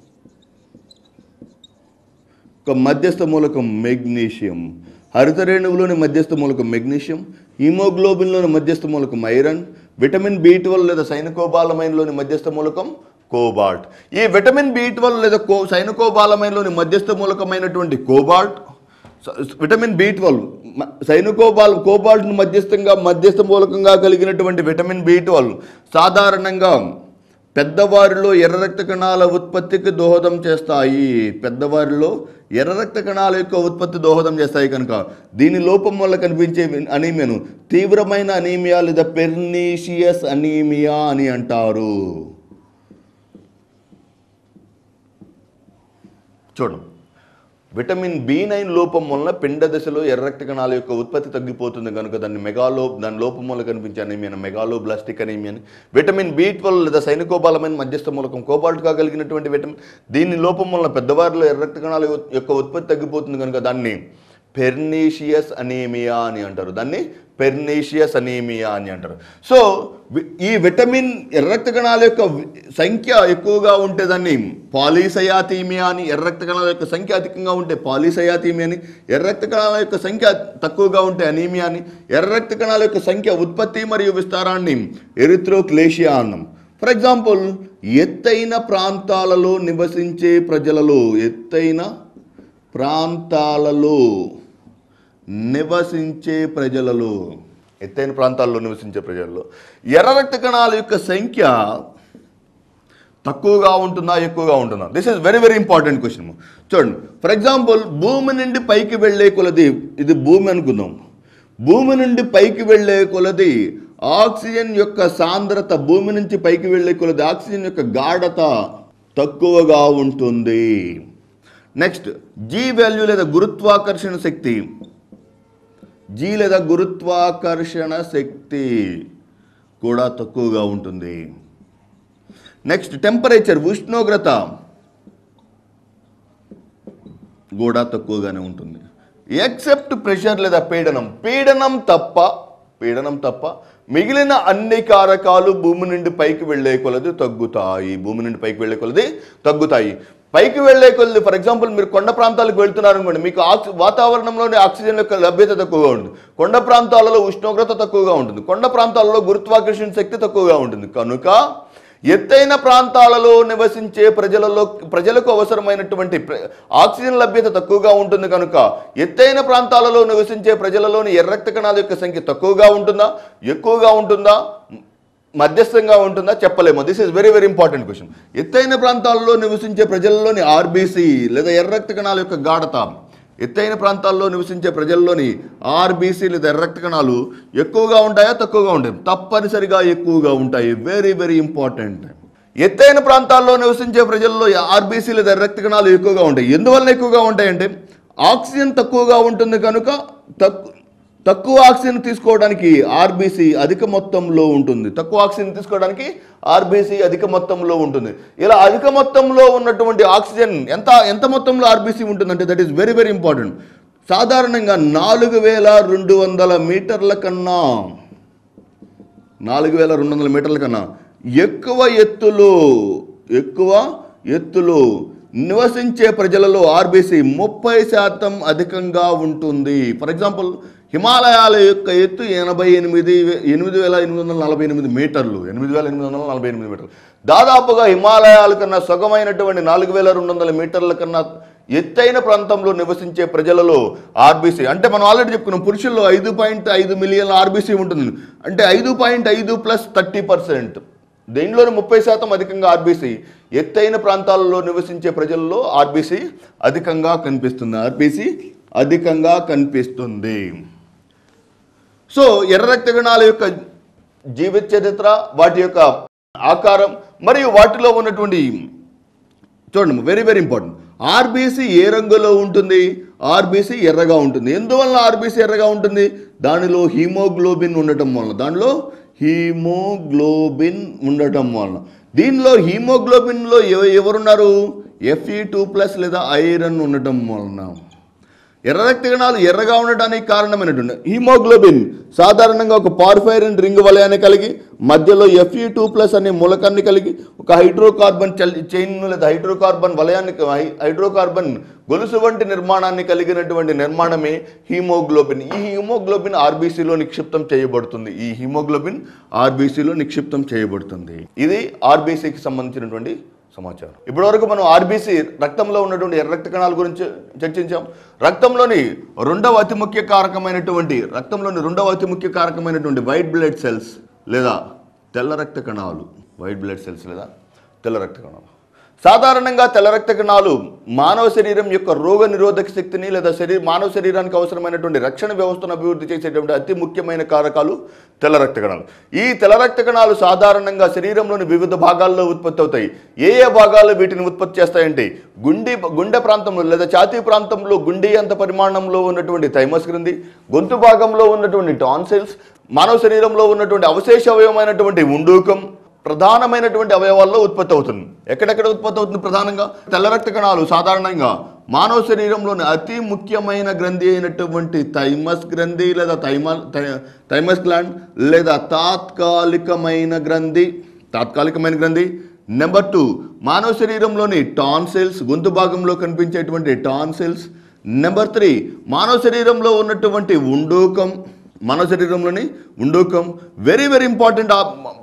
ఒక మధ్యస్థ మూలకం మెగ్నీషియం హరిత రేణువులోని మధ్యస్థ మూలకం మెగ్నీషియం హీమోగ్లోబిన్లోని మధ్యస్థ మూలకం ఐరన్ విటమిన్ బి ట్వెల్వ్ లేదా సైనకోబాలమైన్లోని మధ్యస్థ మూలకం కోబాల్ట్ ఈ విటమిన్ బి ట్వెల్వ్ లేదా కో సైనకోబాలమైన్లోని మధ్యస్థ మూలకమైనటువంటి కోబాల్ట్ స- విటమిన్ బి ట్వెల్వ్ సైనుకోబాల్ కోబాల్ట్ను మధ్యస్థంగా మధ్యస్థ మూలకంగా కలిగినటువంటి విటమిన్ బి ట్వెల్వ్ సాధారణంగా పెద్దవారిలో ఎర్ర రక్త కణాల ఉత్పత్తికి దోహదం చేస్తాయి పెద్దవారిలో ఎర్ర రక్త కణాల యొక్క ఉత్పత్తి దోహదం చేస్తాయి కనుక దీని లోపం వల్ల కనిపించే అనీమియాను తీవ్రమైన అనీమియా లేదా పెర్నీషియస్ అనీమియా అని అంటారు చూడండి విటమిన్ బి నైన్ లోపం వలన పిండ దశలో ఎర్ర రక్త కణాల యొక్క ఉత్పత్తి తగ్గిపోతుంది కనుక దాన్ని మెగాలో దాని లోపం వల్ల కనిపించే అనేమియా మెగాలో బ్లాస్టిక్ అనేమియా అని విటమిన్ బి ట్వెల్వ్ లేదా సైనికోబాలమైన మధ్యస్థ మూలకం కోబాల్ట్గా కలిగినటువంటి విటమిన్ దీని లోపం వలన పెద్దవారిలో ఎర్ర రక్త కణాల యొక్క ఉత్పత్తి తగ్గిపోతుంది కనుక దాన్ని పెర్నీషియస్ అనీమియా అని అంటారు దాన్ని పెర్నీషియస్ అనీమియా అని అంటారు సో వి- ఈ విటమిన్ ఎర్ర రక్త కణాల యొక్క వి- సంఖ్య ఎక్కువగా ఉంటే దాన్ని పాలీసయాతీమియా అని ఎర్ర రక్త కణాల యొక్క సంఖ్య అధికంగా ఉంటే పాలీసయాతీమియా అని ఎర్ర రక్త కణాల యొక్క సంఖ్య తక్కువగా ఉంటే అనీమియా అని ఎర్ర రక్త కణాల యొక్క సంఖ్య ఉత్పత్తి మరియు విస్తారాన్ని ఎరిథ్రోక్లేషియా అన్నాం ఫర్ ఎగ్జాంపుల్ ఎత్తైన ప్రాంతాలలో నివసించే ప్రజలలో ఎత్తైన ప్రాంతాలలో నివసించే ప్రజలలో ఎత్తైన ప్రాంతాల్లో నివసించే ప్రజల్లో ఎర్ర రక్త కణాల యొక్క సంఖ్య తక్కువగా ఉంటుందా ఎక్కువగా ఉంటుందా this is very very important question చూడండి ఫర్ ఎగ్జాంపుల్ భూమి నుండి పైకి వెళ్ళే కొలది ఇది భూమి అనుకుందాం భూమి నుండి పైకి వెళ్ళే కొలది ఆక్సిజన్ యొక్క సాంద్రత భూమి నుంచి పైకి వెళ్ళే కొలది ఆక్సిజన్ యొక్క గాఢత తక్కువగా ఉంటుంది నెక్స్ట్ జీ వాల్యూ లేదా గురుత్వాకర్షణ శక్తి జీ లేదా గురుత్వాకర్షణ శక్తి కూడా తక్కువగా ఉంటుంది నెక్స్ట్ టెంపరేచర్ ఉష్ణోగ్రత కూడా తక్కువగానే ఉంటుంది ఎక్సెప్ట్ ప్రెషర్ లేదా పీడనం పీడనం తప్ప పీడనం తప్ప మిగిలిన అన్ని కారకాలు భూమి నుండి పైకి వెళ్ళే కొలది తగ్గుతాయి భూమి నుండి పైకి వెళ్ళే కొలది తగ్గుతాయి పైకి వెళ్ళే కొలది ఫర్ ఎగ్జాంపుల్ మీరు కొండ ప్రాంతాలకు వెళ్తున్నారు అనుకోండి మీకు ఆక్సి వాతావరణంలోని ఆక్సిజన్ యొక్క లభ్యత తక్కువగా ఉంటుంది కొండ ప్రాంతాలలో ఉష్ణోగ్రత తక్కువగా ఉంటుంది కొండ ప్రాంతాలలో గురుత్వాకర్షణ శక్తి తక్కువగా ఉంటుంది కనుక ఎత్తైన ప్రాంతాలలో నివసించే ప్రజలలో ప్రజలకు అవసరమైనటువంటి ప్ర- ఆక్సిజన్ లభ్యత తక్కువగా ఉంటుంది కనుక ఎత్తైన ప్రాంతాలలో నివసించే ప్రజలలోని ఎర్ర రక్త కణాల యొక్క సంఖ్య తక్కువగా ఉంటుందా ఎక్కువగా ఉంటుందా మధ్యస్థంగా ఉంటుందా చెప్పలేము this is very very important question ఎత్తైన ప్రాంతాల్లో నివసించే ప్రజల్లోని ఆర్బీసీ లేదా ఎర్ర రక్త కణాల యొక్క గాఢత ఎత్తైన ప్రాంతాల్లో నివసించే ప్రజల్లోని ఆర్బీసీ లేదా ఎర్ర రక్త కణాలు ఎక్కువగా ఉంటాయా తక్కువగా ఉంటాయి తప్పనిసరిగా ఎక్కువగా ఉంటాయి వెరీ వెరీ ఇంపార్టెంట్ ఎత్తైన ప్రాంతాల్లో నివసించే ప్రజల్లో ఆర్బీసీ లేదా ఎర్ర రక్త కణాలు ఎక్కువగా ఉంటాయి ఎందువల్ల ఎక్కువగా ఉంటాయంటే ఆక్సిజన్ తక్కువగా ఉంటుంది కనుక తక్కువ తక్కువ ఆక్సిజన్ తీసుకోవడానికి ఆర్బీసీ అధిక మొత్తంలో ఉంటుంది తక్కువ ఆక్సిజన్ తీసుకోవడానికి ఆర్బీసీ అధిక మొత్తంలో ఉంటుంది ఇలా అధిక మొత్తంలో ఉన్నటువంటి ఆక్సిజన్ ఎంత ఎంత మొత్తంలో ఆర్బీసీ ఉంటుందంటే that is very very important సాధారణంగా నాలుగు వేల రెండు వందల మీటర్ల కన్నా నాలుగు వేల రెండు వందల మీటర్ల కన్నా ఎక్కువ ఎత్తులో ఎక్కువ ఎత్తులో నివసించే ప్రజలలో ఆర్బీసీ ముప్పై శాతం అధికంగా ఉంటుంది ఫర్ ఎగ్జాంపుల్ హిమాలయాల యొక్క ఎత్తు ఎనభై ఎనిమిది వే- ఎనిమిది వేల ఎనిమిది వందల నలభై ఎనిమిది మీటర్లు ఎనిమిది వేల ఎనిమిది వందల నలభై ఎనిమిది మీటర్లు దాదాపుగా హిమాలయాల కన్నా సగమైనటువంటి నాలుగు వేల రెండు వందల మీటర్ల కన్నా ఎత్తైన ప్రాంతంలో నివసించే ప్రజలలో ఆర్బీసీ అంటే మనం ఆల్రెడీ చెప్పుకున్నాం పురుషుల్లో ఐదు పాయింట్ ఐదు మిలియన్ల ఆర్బీసీ ఉంటుంది అంటే ఐదు పాయింట్ ఐదు ప్లస్ థర్టీ పర్సెంట్ దీనిలోని ముప్పై శాతం అధికంగా ఆర్బీసీ ఎత్తైన ప్రాంతాలలో నివసించే ప్రజల్లో ఆర్బీసీ అధికంగా కనిపిస్తుంది ఆర్బీసీ అధికంగా కనిపిస్తుంది సో ఎర్ర రక్త కణాల యొక్క జీవిత చరిత్ర వాటి యొక్క ఆకారం మరియు వాటిలో ఉన్నటువంటి చూడండి వెరీ వెరీ ఇంపార్టెంట్ ఆర్బీసీ ఏ రంగులో ఉంటుంది ఆర్బీసీ ఎర్రగా ఉంటుంది ఎందువల్ల ఆర్బీసీ ఎర్రగా ఉంటుంది దానిలో హీమోగ్లోబిన్ ఉండటం వలన దానిలో హీమోగ్లోబిన్ ఉండటం వలన దీనిలో హీమోగ్లోబిన్లో ఎవ- ఎవరున్నారు ఎఫ్ఈ టూ ప్లస్ లేదా ఐరన్ ఉండటం వలన ఎర్ర రక్త కణాలు ఎర్రగా ఉండడానికి కారణమైనటువంటి హీమోగ్లోబిన్ సాధారణంగా ఒక పార్ఫైరిన్ రింగ్ వలయాన్ని కలిగి మధ్యలో ఎఫ్ఈ టూ ప్లస్ అనే మూలకాన్ని కలిగి ఒక హైడ్రోకార్బన్ చైన్ లేదా హైడ్రోకార్బన్ వలయాన్ని హై- హైడ్రోకార్బన్ గొలుసు వంటి నిర్మాణాన్ని కలిగినటువంటి నిర్మాణమే హీమోగ్లోబిన్ ఈ హీమోగ్లోబిన్ ఆర్బీసీలో నిక్షిప్తం చేయబడుతుంది ఈ హీమోగ్లోబిన్ ఆర్బీసీలో నిక్షిప్తం చేయబడుతుంది ఇది ఆర్బీసీకి సంబంధించినటువంటి సమాచారం ఇప్పటివరకు మనం ఆర్బీసీ రక్తంలో ఉన్నటువంటి ఎర్ర రక్త కణాల గురించి చర్చించాం రక్తంలోని రెండవ అతి ముఖ్య కారకమైనటువంటి రక్తంలోని రెండవ అతి ముఖ్య కారకమైనటువంటి వైట్ బ్లడ్ సెల్స్ లేదా తెల్ల రక్త కణాలు వైట్ బ్లడ్ సెల్స్ లేదా తెల్ల రక్త కణాలు సాధారణంగా తెల్ల రక్త కణాలు మానవ శరీరం యొక్క రోగ నిరోధక శక్తిని లేదా శరీర మానవ శరీరానికి అవసరమైనటువంటి రక్షణ వ్యవస్థను అభివృద్ధి చేసేటువంటి అతి ముఖ్యమైన కారకాలు తెల్ల రక్త కణాలు ఈ తెల్ల రక్త కణాలు సాధారణంగా శరీరంలోని వివిధ భాగాల్లో ఉత్పత్తి అవుతాయి ఏ ఏ భాగాల్లో వీటిని ఉత్పత్తి చేస్తాయంటే గుండె గుండె ప్రాంతంలో లేదా ఛాతీ ప్రాంతంలో గుండె అంత పరిమాణంలో ఉన్నటువంటి థైమస్ గ్రంథి గొంతు భాగంలో ఉన్నటువంటి టాన్సిల్స్ మానవ శరీరంలో ఉన్నటువంటి అవశేష అవయవమైనటువంటి ఉండూకం ప్రధానమైనటువంటి అవయవాల్లో ఉత్పత్తి అవుతుంది ఎక్కడెక్కడ ఉత్పత్తి అవుతుంది ప్రధానంగా తెల్ల రక్త కణాలు సాధారణంగా మానవ శరీరంలోని అతి ముఖ్యమైన గ్రంథి అయినటువంటి థైమస్ గ్రంథి లేదా థైమ థై- థైమస్ గ్లాండ్ లేదా తాత్కాలికమైన గ్రంథి తాత్కాలికమైన గ్రంథి నెంబర్ టూ మానవ శరీరంలోని టాన్సిల్స్ గొంతు భాగంలో కనిపించేటువంటి టాన్సిల్స్ నెంబర్ త్రీ మానవ శరీరంలో ఉన్నటువంటి ఉండూకం మానవ శరీరంలోని ఉండూకం వెరీ వెరీ ఇంపార్టెంట్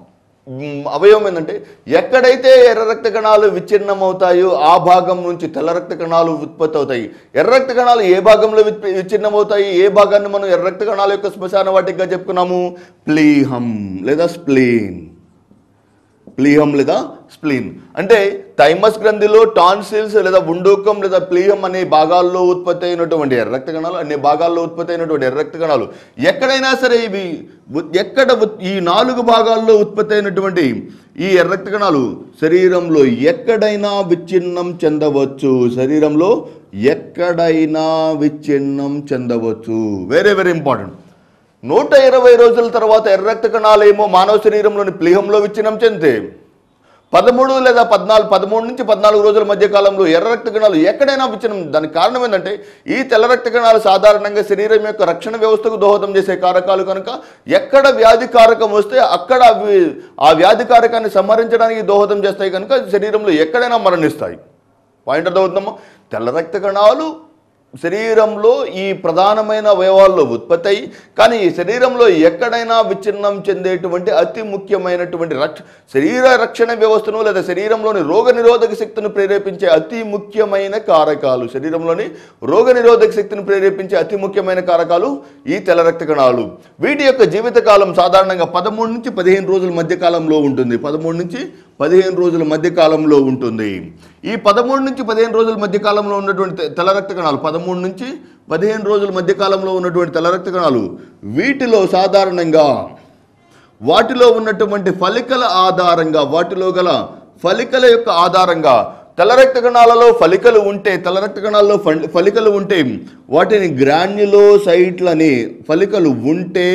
అవయవం ఏంటంటే ఎక్కడైతే ఎర్ర రక్త కణాలు విచ్ఛిన్నం అవుతాయో ఆ భాగం నుంచి తెల్ల రక్త కణాలు ఉత్పత్తి అవుతాయి ఎర్ర రక్త కణాలు ఏ భాగంలో విచ్- విచ్ఛిన్నం అవుతాయి ఏ భాగాన్ని మనం ఎర్ర రక్త కణాల యొక్క శ్మశాన వాటిగా చెప్పుకున్నాము ప్లీహం లేదా స్ప్లీన్ ప్లీహం లేదా స్ప్లీన్ అంటే థైమస్ గ్రంథిలో టాన్సిల్స్ లేదా ఉండూకం లేదా ప్లీహం అనే భాగాల్లో ఉత్పత్తి అయినటువంటి ఎర్ర రక్త కణాలు అనే భాగాల్లో ఉత్పత్తి అయినటువంటి ఎర్ర రక్త కణాలు ఎక్కడైనా సరే ఇవి ఉ- ఎక్కడ ఉత్- ఈ నాలుగు భాగాల్లో ఉత్పత్తి అయినటువంటి ఈ ఎర్ర రక్త కణాలు శరీరంలో ఎక్కడైనా విచ్ఛిన్నం చెందవచ్చు శరీరంలో ఎక్కడైనా విచ్ఛిన్నం చెందవచ్చు వెరీ వెరీ ఇంపార్టెంట్ నూట ఇరవై రోజుల తర్వాత ఎర్ర రక్త కణాలేమో మానవ శరీరంలోని ప్లీహంలో విచ్ఛిన్నం చెందితే పదమూడు లేదా పద్నాలుగు పదమూడు నుంచి పద్నాలుగు రోజుల మధ్య కాలంలో ఎర్ర రక్త కణాలు ఎక్కడైనా విచ్ఛిన్నం దానికి కారణం ఏంటంటే ఈ తెల్ల రక్త కణాలు సాధారణంగా శరీరం యొక్క రక్షణ వ్యవస్థకు దోహదం చేసే కారకాలు కనుక ఎక్కడ వ్యాధి కారకం వస్తే అక్కడ అవి ఆ వ్యాధి కారకాన్ని సంహరించడానికి దోహదం చేస్తాయి కనుక శరీరంలో ఎక్కడైనా మరణిస్తాయి పాయింట్ అర్థమవుతుందమ్మా తెల్ల రక్త కణాలు శరీరంలో ఈ ప్రధానమైన అవయవాల్లో ఉత్పత్తి అయ్యి కానీ ఈ శరీరంలో ఎక్కడైనా విచ్ఛిన్నం చెందేటువంటి అతి ముఖ్యమైనటువంటి రక్ష శరీర రక్షణ వ్యవస్థను లేదా శరీరంలోని రోగ నిరోధక శక్తిని ప్రేరేపించే అతి ముఖ్యమైన కారకాలు శరీరంలోని రోగ నిరోధక శక్తిని ప్రేరేపించే అతి ముఖ్యమైన కారకాలు ఈ తెల్ల రక్త కణాలు వీటి యొక్క జీవితకాలం సాధారణంగా పదమూడు నుంచి పదిహేను రోజుల మధ్య కాలంలో ఉంటుంది పదమూడు నుంచి పదిహేను రోజుల మధ్య కాలంలో ఉంటుంది ఈ పదమూడు నుంచి పదిహేను రోజుల మధ్య కాలంలో ఉన్నటువంటి తె- తెల్ల రక్త కణాలు పదమూడు నుంచి పదిహేను రోజుల మధ్య కాలంలో ఉన్నటువంటి తెల్ల రక్త కణాలు వీటిలో సాధారణంగా వాటిలో ఉన్నటువంటి ఫలికల ఆధారంగా వాటిలో గల ఫలికల యొక్క ఆధారంగా తెల్ల రక్త కణాలలో ఫలికలు ఉంటే తెల్ల రక్త కణాల్లో ఫలి- ఫలికలు ఉంటే వాటిని గ్రాన్యులోసైట్లని ఫలికలు ఉంటే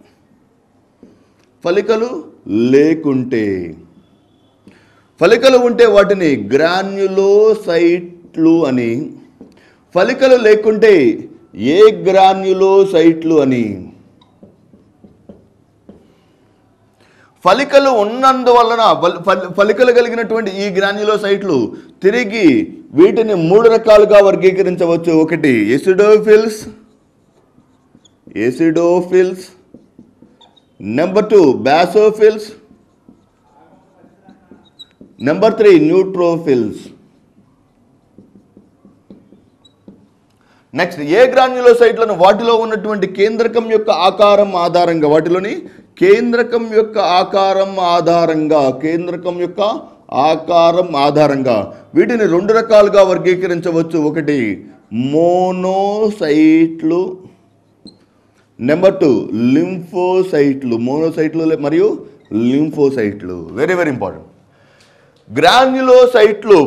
ఫలికలు లేకుంటే ఫలికలు ఉంటే వాటిని గ్రాన్యులోసైట్లు అని ఫలికలు లేకుంటే ఏ గ్రాన్యులోసైట్లు అని ఫలికలు ఉన్నందువలన ఫల్- ఫల్- ఫలికలు కలిగినటువంటి ఈ గ్రాన్యులోసైట్లు తిరిగి వీటిని మూడు రకాలుగా వర్గీకరించవచ్చు ఒకటి acidophils acidophils number two basophils number three neutrophils next ఏ గ్రాన్యులోసైట్లను వాటిలో ఉన్నటువంటి కేంద్రకం యొక్క ఆకారం ఆధారంగా వాటిలోని కేంద్రకం యొక్క ఆకారం ఆధారంగా కేంద్రకం యొక్క ఆకారం ఆధారంగా వీటిని రెండు రకాలుగా వర్గీకరించవచ్చు ఒకటి మోనోసైట్లు నెంబర్ టూ లింఫోసైట్లు మోనోసైట్లు మరియు లింఫోసైట్లు వెరీ వెరీ ఇంపార్టెంట్ గ్రాన్యులోసైట్లు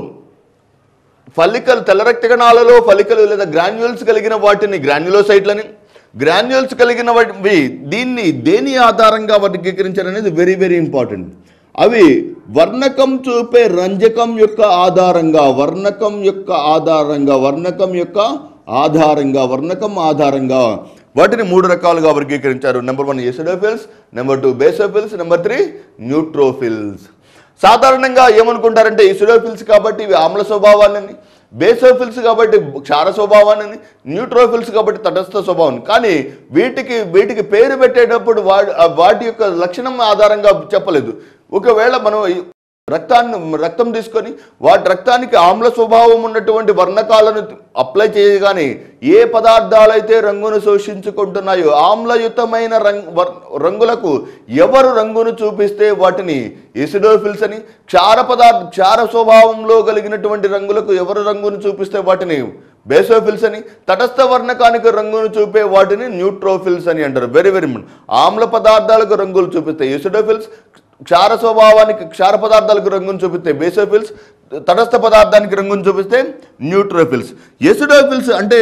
ఫలికలు తెల్ల రక్త కణాలలో ఫలికలు లేదా గ్రాన్యుల్స్ కలిగిన వాటిని గ్రాన్యులోసైట్లని గ్రాన్యుల్స్ కలిగిన వాటివి దీన్ని దేని ఆధారంగా వర్గీకరించారు అనేది వెరీ వెరీ ఇంపార్టెంట్ అవి వర్ణకం చూపే రంజకం యొక్క ఆధారంగా వర్ణకం యొక్క ఆధారంగా వర్ణకం యొక్క ఆధారంగా వర్ణకం ఆధారంగా వాటిని మూడు రకాలుగా వర్గీకరించారు number one acidophils number two basophils number three neutrophils సాధారణంగా ఏమనుకుంటారంటే ఇసిడోఫిల్స్ కాబట్టి ఇవి ఆమ్ల స్వభావాన్ని బేసోఫిల్స్ కాబట్టి క్షార స్వభావాన్ని న్యూట్రోఫిల్స్ కాబట్టి తటస్థ స్వభావం కానీ వీటికి వీటికి పేరు పెట్టేటప్పుడు వాటి వాటి యొక్క లక్షణం ఆధారంగా చెప్పలేదు ఒకవేళ మనం ఈ రక్తాన్ని రక్తం తీసుకొని వాటి రక్తానికి ఆమ్ల స్వభావం ఉన్నటువంటి వర్ణకాలను అప్లై చేయగానే ఏ పదార్థాలైతే రంగును శోషించుకుంటున్నాయో ఆమ్లయుతమైన రంగ్ వర్- రంగులకు ఎవరు రంగును చూపిస్తే వాటిని ఎసిడోఫిల్స్ అని క్షార పదార్థ క్షార స్వభావంలో కలిగినటువంటి రంగులకు ఎవరు రంగును చూపిస్తే వాటిని బేసోఫిల్స్ అని తటస్థ వర్ణకానికి రంగును చూపే వాటిని న్యూట్రోఫిల్స్ అని అంటారు వెరీ వెరీ ఆమ్ల పదార్థాలకు రంగులు చూపిస్తాయి ఎసిడోఫిల్స్ క్షార స్వభావానికి క్షార పదార్థాలకు రంగును చూపిస్తే బేసోఫిల్స్ తటస్థ పదార్థానికి రంగును చూపిస్తే న్యూట్రోఫిల్స్ ఎసిడోఫిల్స్ అంటే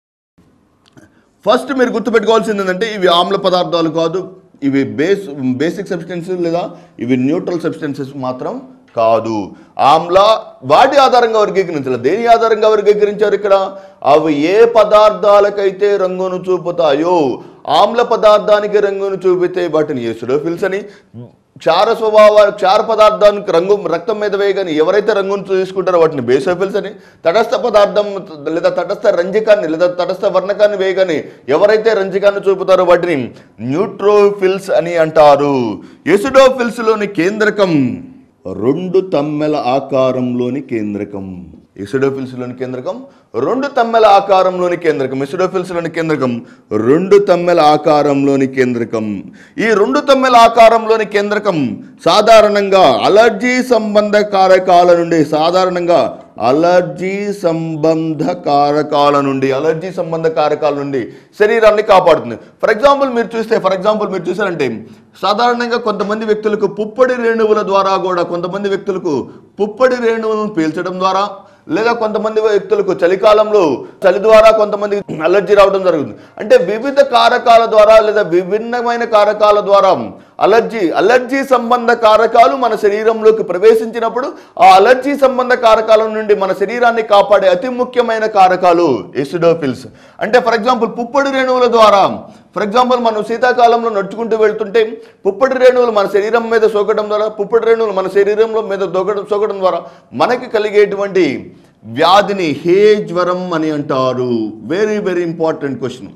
ఫస్ట్ మీరు గుర్తుపెట్టుకోవాల్సింది ఏంటంటే ఇవి ఆమ్ల పదార్థాలు కాదు ఇవి బేస్ బేసిక్ సబ్స్టెన్సెస్ లేదా ఇవి న్యూట్రల్ సబ్స్టెన్సెస్ మాత్రం కాదు ఆమ్ల వాటి ఆధారంగా వర్గీకరించాలి దేని ఆధారంగా వర్గీకరించారు ఇక్కడ అవి ఏ పదార్థాలకైతే రంగును చూపుతాయో ఆమ్ల పదార్థానికి రంగును చూపితే వాటిని ఎసిడోఫిల్స్ అని క్షార స్వభావ క్షార పదార్థానికి రంగు రక్తం మీద వేయగానే ఎవరైతే రంగును తీసుకుంటారో వాటిని బేసోఫిల్స్ అని తటస్థ పదార్థం లేదా తటస్థ రంజకాన్ని లేదా తటస్థ వర్ణకాన్ని వేయగానే ఎవరైతే రంజకాన్ని చూపుతారో వాటిని న్యూట్రోఫిల్స్ అని అంటారు ఎసిడోఫిల్స్లోని కేంద్రకం రెండు తమ్మెల ఆకారంలోని కేంద్రకం ఎసిడోఫిల్స్లోని కేంద్రకం రెండు తమ్మెల ఆకారంలోని కేంద్రకం ఎసిడోఫిల్స్లోని కేంద్రకం రెండు తమ్మెల ఆకారంలోని కేంద్రకం ఈ రెండు తమ్మెల ఆకారంలోని కేంద్రకం సాధారణంగా అలర్జీ సంబంధ కారకాల నుండి సాధారణంగా అలర్జీ సంబంధ కారకాల నుండి అలర్జీ సంబంధ కారకాల నుండి శరీరాన్ని కాపాడుతుంది ఫర్ ఎగ్జాంపుల్ మీరు చూస్తే ఫర్ ఎగ్జాంపుల్ మీరు చూసారంటే సాధారణంగా కొంతమంది వ్యక్తులకు పుప్పడి రేణువుల ద్వారా కూడా కొంతమంది వ్యక్తులకు పుప్పడి రేణువులను పీల్చడం ద్వారా లేదా కొంతమంది వ్యక్తులకు చలికాలంలో చలి ద్వారా కొంతమంది అలర్జీ రావడం జరుగుతుంది అంటే వివిధ కారకాల ద్వారా లేదా విభిన్నమైన కారకాల ద్వారా అలర్జీ అలర్జీ సంబంధ కారకాలు మన శరీరంలోకి ప్రవేశించినప్పుడు ఆ అలర్జీ సంబంధ కారకాల నుండి మన శరీరాన్ని కాపాడే అతి ముఖ్యమైన కారకాలు ఎసిడోఫిల్స్ అంటే ఫర్ ఎగ్జాంపుల్ పుప్పడి రేణువుల ద్వారా ఫర్ ఎగ్జాంపుల్ మనం శీతాకాలంలో నడుచుకుంటూ వెళ్తుంటే పుప్పటి రేణువులు మన శరీరం మీద సోకడం ద్వారా పుప్పటి రేణువులు మన శరీరంలో మీద దోకడం సోకడం ద్వారా మనకి కలిగేటువంటి వ్యాధిని హే జ్వరం అని అంటారు వెరీ వెరీ ఇంపార్టెంట్ క్వశ్చన్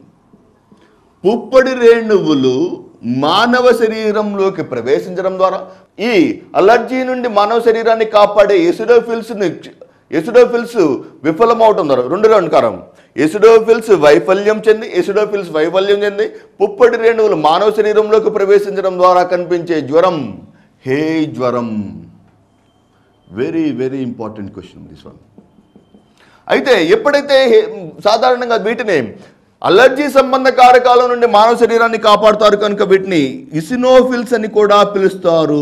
పుప్పడి రేణువులు మానవ శరీరంలోకి ప్రవేశించడం ద్వారా ఈ అలర్జీ నుండి మానవ శరీరాన్ని కాపాడే ఎసిడోఫిల్స్ని ఎసిడోఫిల్స్ విఫలమవటం ద్వారా రెండు రెండు కారణం ఎసిడోఫిల్స్ వైఫల్యం చెంది ఎసిడోఫిల్స్ వైఫల్యం చెంది పుప్పటి రేణువులు మానవ శరీరంలోకి ప్రవేశించడం ద్వారా కనిపించే జ్వరం హే జ్వరం very very important question this one అయితే ఎప్పుడైతే హే- సాధారణంగా వీటిని అలర్జీ సంబంధ కారకాల నుండి మానవ శరీరాన్ని కాపాడుతారు కనుక వీటిని ఇసినోఫిల్స్ అని కూడా పిలుస్తారు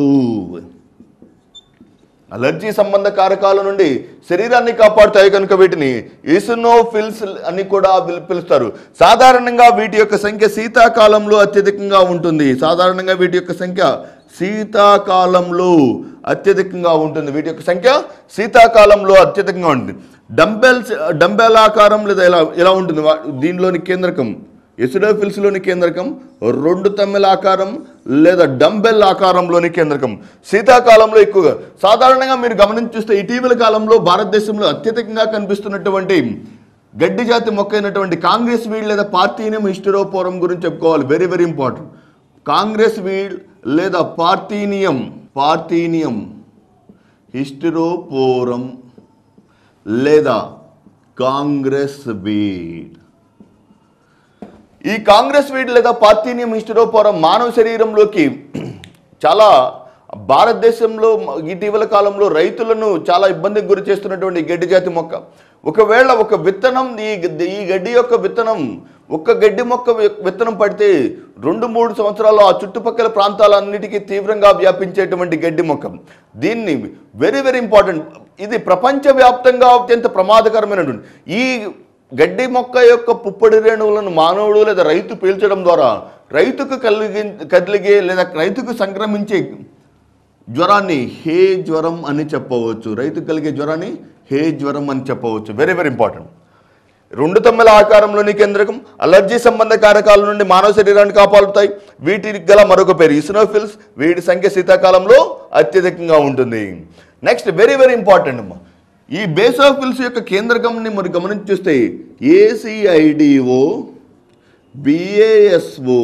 అలర్జీ సంబంధ కారకాల నుండి శరీరాన్ని కాపాడుతాయి కనుక వీటిని ఇసినోఫిల్స్ అని కూడా పిలు- పిలుస్తారు సాధారణంగా వీటి యొక్క సంఖ్య శీతాకాలంలో అత్యధికంగా ఉంటుంది సాధారణంగా వీటి యొక్క సంఖ్య శీతాకాలంలో అత్యధికంగా ఉంటుంది వీటి యొక్క సంఖ్య శీతాకాలంలో అత్యధికంగా ఉంటుంది డంబెల్స్ డంబెల్ ఆకారం లేదా ఎలా ఎలా ఉంటుంది వా- దీనిలోని కేంద్రకం ఎసిడోఫిల్స్లోని కేంద్రకం రెండు తమ్మెల ఆకారం లేదా డంబెల్ ఆకారంలోని కేంద్రకం శీతాకాలంలో ఎక్కువగా సాధారణంగా మీరు గమనించి చూస్తే ఇటీవల కాలంలో భారతదేశంలో అత్యధికంగా కనిపిస్తున్నటువంటి గడ్డి జాతి మొక్క అయినటువంటి కాంగ్రెస్ వీడ్ లేదా పార్థీనియం హిస్టరోపోరం గురించి చెప్పుకోవాలి very very important Congress weed లేదా పార్థీనియం పార్థీనియం హిస్టరోపోరం లేదా కాంగ్రెస్ వీడ్ ఈ కాంగ్రెస్ వీడ్ లేదా పార్థీనియం హిస్టరోపోరం మానవ శరీరంలోకి చాలా భారతదేశంలో ఇటీవల కాలంలో రైతులను చాలా ఇబ్బందికి గురి చేస్తున్నటువంటి ఈ గడ్డి జాతి మొక్క ఒకవేళ ఒక విత్తనం ఈ గడ్డి- ఈ గడ్డి యొక్క విత్తనం ఒక్క గడ్డి మొక్క వి- విత్తనం పడితే రెండు మూడు సంవత్సరాలు ఆ చుట్టుపక్కల ప్రాంతాలన్నిటికీ తీవ్రంగా వ్యాపించేటువంటి గడ్డి మొక్క దీన్ని వెరీ వెరీ ఇంపార్టెంట్ ఇది ప్రపంచవ్యాప్తంగా అత్యంత ప్రమాదకరమైనటువంటి ఈ గడ్డి మొక్క యొక్క పుప్పడి రేణువులను మానవుడు లేదా రైతు పీల్చడం ద్వారా రైతుకు కలిగి కలిగే లేదా రైతుకు సంక్రమించే జ్వరాన్ని హే జ్వరం అని చెప్పవచ్చు రైతుకు కలిగే జ్వరాన్ని హే జ్వరం అని చెప్పవచ్చు వెరీ వెరీ ఇంపార్టెంట్ రెండు తమ్మెల ఆకారంలోని కేంద్రకం అలర్జీ సంబంధ కారకాల నుండి మానవ శరీరాన్ని కాపాడుతాయి వీటికి గల మరొక పేరు ఇసినోఫిల్స్ వీటి సంఖ్య శీతాకాలంలో అత్యధికంగా ఉంటుంది నెక్స్ట్ వెరీ వెరీ ఇంపార్టెంట్ అమ్మా ఈ బేసోఫిల్స్ యొక్క కేంద్రకంని మరి గమనించి చూస్తే ఏసిఐడిఓ బిఏఎస్ఓ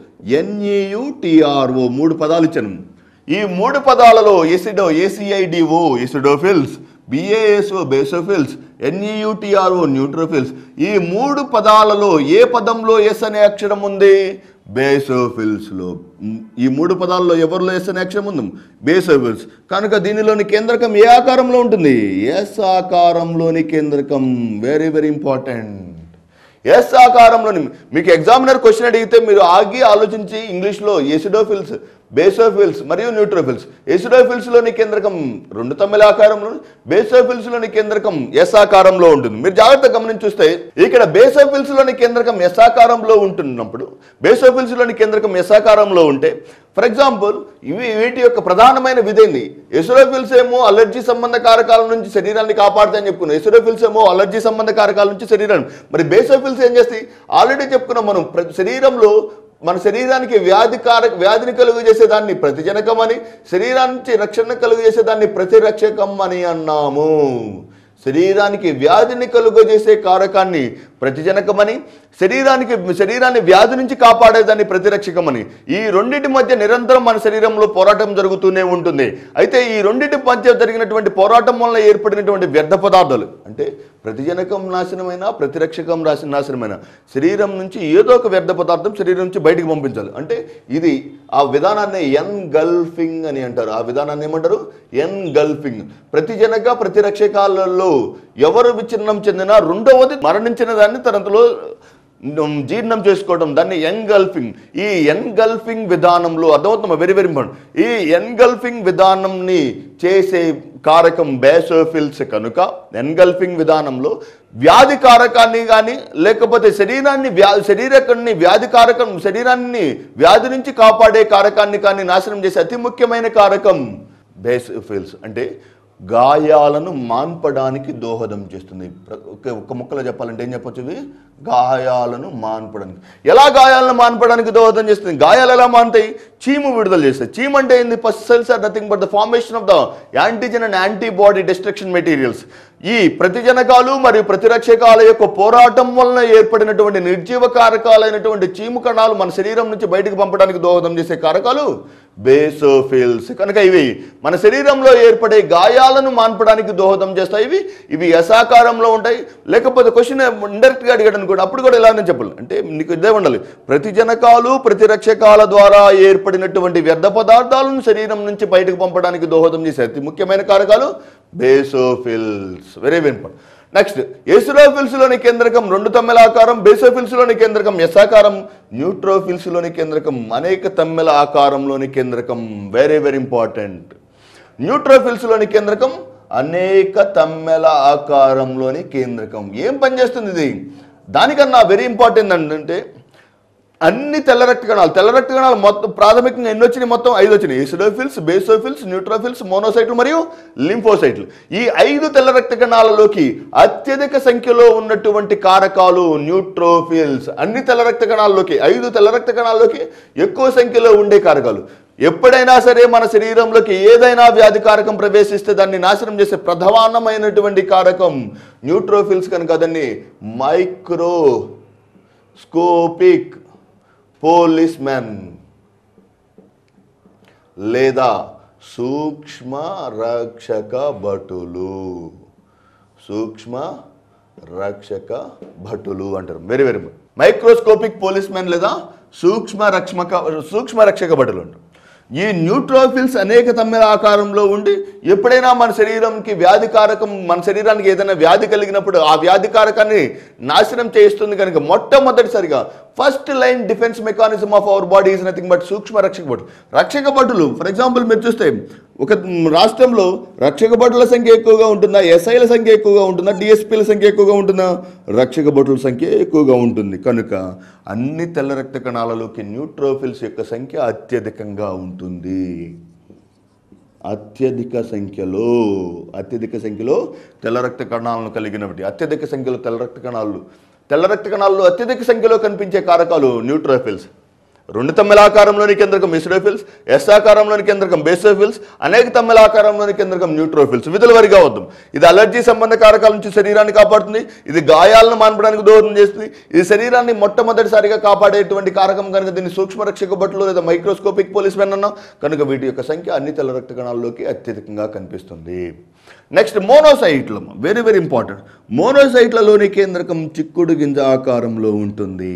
ఎన్ఈయు టిఆర్ఓ మూడు పదాలు ఇచ్చాను ఈ మూడు పదాలలో ఎసిడో A C I D O acidophils B A S O basophils N E U T R O neutrophils ఈ మూడు పదాలలో ఏ పదంలో ఎస్ అనే అక్షరం ఉంది బేసోఫిల్స్లో ఈ మూడు పదాల్లో ఎవరిలో ఎస్ అనే అక్షరం ఉంది బేసోఫిల్స్ కనుక దీనిలోని కేంద్రకం ఏ ఆకారంలో ఉంటుంది ఎస్ ఆకారంలోని కేంద్రకం వెరీ వెరీ ఇంపార్టెంట్ ఎస్ ఆకారంలోని మీకు ఎగ్జామినర్ క్వశ్చన్ అడిగితే మీరు ఆగి ఆలోచించి ఇంగ్లీష్లో ఎసిడోఫిల్స్ బేసోఫిల్స్ మరియు న్యూట్రోఫిల్స్ ఎసిడోఫిల్స్లోని కేంద్రకం రెండు తమ్మిల ఆకారంలో బేసోఫిల్స్లోని కేంద్రకం ఎస్ ఆకారంలో ఉంటుంది మీరు జాగ్రత్తగా గమనించి చూస్తే ఇక్కడ బేసోఫిల్స్లోని కేంద్రకం ఎస్ ఆకారంలో ఉంటున్నప్పుడు బేసోఫిల్స్లోని కేంద్రకం ఎస్ ఆకారంలో ఉంటే ఫర్ ఎగ్జాంపుల్ ఇవి వీటి యొక్క ప్రధానమైన విధేంది ఎసురోఫిల్స్ ఏమో అలర్జీ సంబంధ కారకాల నుంచి శరీరాన్ని కాపాడుతాయని చెప్పుకున్నాం ఎసురోఫిల్స్ ఏమో అలర్జీ సంబంధ కారకాల నుంచి శరీరాన్ని మరి బేసోఫిల్స్ ఏం చేస్తాయి ఆల్రెడీ చెప్పుకున్నాం మనం ప్ర- శరీరంలో మన శరీరానికి వ్యాధి కారక వ్యాధిని కలుగు చేసేదాన్ని ప్రతిజనకం అని శరీరానికి రక్షణ కలుగు చేసేదాన్ని ప్రతిరక్షకం అని అన్నాము శరీరానికి వ్యాధిని కలుగజేసే కారకాన్ని ప్రతిజనకమని శరీరానికి శరీరాన్ని వ్యాధి నుంచి కాపాడేదాన్ని ప్రతిరక్షకమని ఈ రెండింటి మధ్య నిరంతరం మన శరీరంలో పోరాటం జరుగుతూనే ఉంటుంది అయితే ఈ రెండింటి మధ్య జరిగినటువంటి పోరాటం వల్ల ఏర్పడినటువంటి వ్యర్థ పదార్థాలు అంటే ప్రతిజనకం నాశనమైన ప్రతిరక్షకం రాసిన నాశనమైన శరీరం నుంచి ఏదో ఒక వ్యర్థ పదార్థం శరీరం నుంచి బయటికి పంపించాలి అంటే ఇది ఆ విధానాన్ని ఎన్ గల్ఫింగ్ అని అంటారు ఆ విధానాన్ని ఏమంటారు ఎన్ గల్ఫింగ్ ప్రతిజనక ప్రతిరక్షకాలలో ఎవరు విచ్ఛిన్నం చెందినా రెండవది మరణించిన దాన్ని తనంతలో జీర్ణం చేసుకోవడం దాన్ని ఎన్గల్ఫింగ్ ఈ ఎన్గల్ఫింగ్ విధానంలో అర్థమవుతుందా వెరీ వెరీ ఇంపార్టెంట్ ఈ ఎన్గల్ఫింగ్ విధానంని చేసే కారకం బేసోఫిల్స్ కనుక ఎన్గల్ఫింగ్ విధానంలో వ్యాధి కారకాన్ని కానీ లేకపోతే శరీరాన్ని వ్యా శరీరకాన్ని వ్యాధి కారకం శరీరాన్ని వ్యాధి నుంచి కాపాడే కారకాన్ని కానీ నాశనం చేసే అతి ముఖ్యమైన కారకం బేసోఫిల్స్ అంటే గాయాలను మాన్పడానికి దోహదం చేస్తుంది ప్ర- ఒక్క ఒక్క ముక్కలో చెప్పాలంటే ఏం చెప్పొచ్చు ఇవి గాయాలను మాన్పడానికి ఎలా గాయాలను మాన్పడానికి దోహదం చేస్తుంది గాయాలు ఎలా మానుతాయి చీము విడుదల చేస్తాయి చీమ్ అంటే ఏంది first cells are nothing but the formation of the antigen and antibody destruction materials ఈ ప్రతిజనకాలు మరియు ప్రతిరక్షకాల యొక్క పోరాటం వలన ఏర్పడినటువంటి నిర్జీవ కారకాలైనటువంటి చీము కణాలు మన శరీరం నుంచి బయటకు పంపడానికి దోహదం చేసే కారకాలు బేసోఫిల్స్ కనుక ఇవి మన శరీరంలో ఏర్పడే గాయాలను మాన్పడానికి దోహదం చేస్తాయి ఇవి ఇవి యశాకారంలో ఉంటాయి లేకపోతే క్వశ్చన్ ఇండైరెక్ట్గా అడిగాడు అనుకోండి అప్పుడు కూడా ఇలానే చెప్పాలి అంటే నీకు ఇదే ఉండాలి ప్రతిజనకాలు ప్రతిరక్షకాల ద్వారా ఏర్పడినటువంటి వ్యర్థ పదార్థాలను శరీరం నుంచి బయటకు పంపడానికి దోహదం చేసే అతి ముఖ్యమైన కారకాలు basophils very very important next ఎసురోఫిల్స్లోని కేంద్రకం రెండు తమ్మెల ఆకారం బేసోఫిల్స్లోని కేంద్రకం ఎస్ఆకారం న్యూట్రోఫిల్స్లోని కేంద్రకం అనేక తమ్మెల ఆకారంలోని కేంద్రకం వెరీ వెరీ ఇంపార్టెంట్ న్యూట్రోఫిల్స్లోని కేంద్రకం అనేక తమ్మెల ఆకారంలోని కేంద్రకం ఏం పనిచేస్తుంది ఇది దానికన్నా వెరీ ఇంపార్టెంట్ ఏంటంటే అన్ని తెల్ల రక్త కణాలు తెల్ల రక్త కణాలు మొత్తం ప్రాథమికంగా ఎన్ని వచ్చినాయి మొత్తం ఐదు వచ్చినాయి ఎసిడోఫిల్స్ బేసోఫిల్స్ న్యూట్రోఫిల్స్ మోనోసైట్లు మరియు లింఫోసైట్లు ఈ ఐదు తెల్ల రక్త కణాలలోకి అత్యధిక సంఖ్యలో ఉన్నటువంటి కారకాలు న్యూట్రోఫిల్స్ అన్ని తెల్ల రక్త కణాల్లోకి ఐదు తెల్ల రక్త కణాల్లోకి ఎక్కువ సంఖ్యలో ఉండే కారకాలు ఎప్పుడైనా సరే మన శరీరంలోకి ఏదైనా వ్యాధి కారకం ప్రవేశిస్తే దాన్ని నాశనం చేసే ప్రధానమైనటువంటి కారకం న్యూట్రోఫిల్స్ కనుక దాన్ని మైక్రో స్కోపిక్ పోలీస్ మ్యాన్ లేదా సూక్ష్మ రక్షక భటులు సూక్ష్మ రక్షక భటులు అంటారు very very microscopic policeman లేదా సూక్ష్మ రక్షక సూక్ష్మ రక్షక భటులు అంటారు ఈ న్యూట్రోఫిల్స్ అనేక తమ్మెల ఆకారంలో ఉండి ఎప్పుడైనా మన శరీరంకి వ్యాధి కారకం మన శరీరానికి ఏదైనా వ్యాధి కలిగినప్పుడు ఆ వ్యాధి కారకాన్ని నాశనం చేస్తుంది కనుక మొట్టమొదటిసారిగా first line defence mechanism of our body is nothing but సూక్ష్మ రక్షక భటులు రక్షక భటులు ఫర్ ఎగ్జాంపుల్ మీరు చూస్తే ఒక రాష్ట్రంలో రక్షక భటుల సంఖ్య ఎక్కువగా ఉంటుందా ఎస్ఐల సంఖ్య ఎక్కువగా ఉంటుందా డిఎస్పీల సంఖ్య ఎక్కువగా ఉంటుందా రక్షక భటుల సంఖ్య ఎక్కువగా ఉంటుంది కనుక అన్ని తెల్ల రక్త కణాలలోకి న్యూట్రోఫిల్స్ యొక్క సంఖ్య అత్యధికంగా ఉంటుంది అత్యధిక సంఖ్యలో అత్యధిక సంఖ్యలో తెల్ల రక్త కణాలను కలిగినవి అత్యధిక సంఖ్యలో తెల్ల రక్త కణాలు తెల్ల రక్త కణాల్లో అత్యధిక సంఖ్యలో కనిపించే కారకాలు న్యూట్రోఫిల్స్ రెండు తమ్మెల ఆకారంలోని కేంద్రకం ఇస్రోఫిల్స్ ఎస్ ఆకారంలోని కేంద్రకం బేసోఫిల్స్ అనేక తమ్మెల ఆకారంలోని కేంద్రకం న్యూట్రోఫిల్స్ విధుల వరిగా వద్దాం ఇది అలర్జీ సంబంధ కారకాల నుంచి శరీరాన్ని కాపాడుతుంది ఇది గాయాలను మాన్పడానికి దోహదం చేస్తుంది ఇది శరీరాన్ని మొట్టమొదటిసారిగా కాపాడేటువంటి కారకం కనుక దీన్ని సూక్ష్మ రక్షక భటులు లేదా మైక్రోస్కోపిక్ పోలీస్ మెన్ అన్నాం కనుక వీటి యొక్క సంఖ్య అన్ని తెల్ల రక్త కణాల్లోకి అత్యధికంగా కనిపిస్తుంది నెక్స్ట్ మోనోసైట్లు వెరీ వెరీ ఇంపార్టెంట్ మోనోసైట్లలోని కేంద్రకం చిక్కుడు గింజ ఆకారంలో ఉంటుంది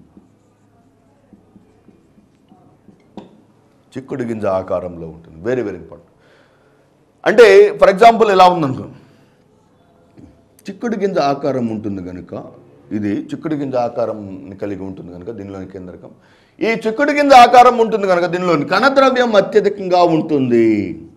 చిక్కుడు గింజ ఆకారంలో ఉంటుంది వెరీ వెరీ ఇంపార్టెంట్ అంటే ఫర్ ఎగ్జాంపుల్ ఎలా ఉందనుకో చిక్కుడు గింజ ఆకారం ఉంటుంది కనుక ఇది చిక్కుడు గింజ ఆకారం కలిగి ఉంటుంది కనుక దీనిలోని కేంద్రకం ఈ చిక్కుడు గింజ ఆకారం ఉంటుంది కనుక దీనిలోని కణద్రవ్యం అత్యధికంగా ఉంటుంది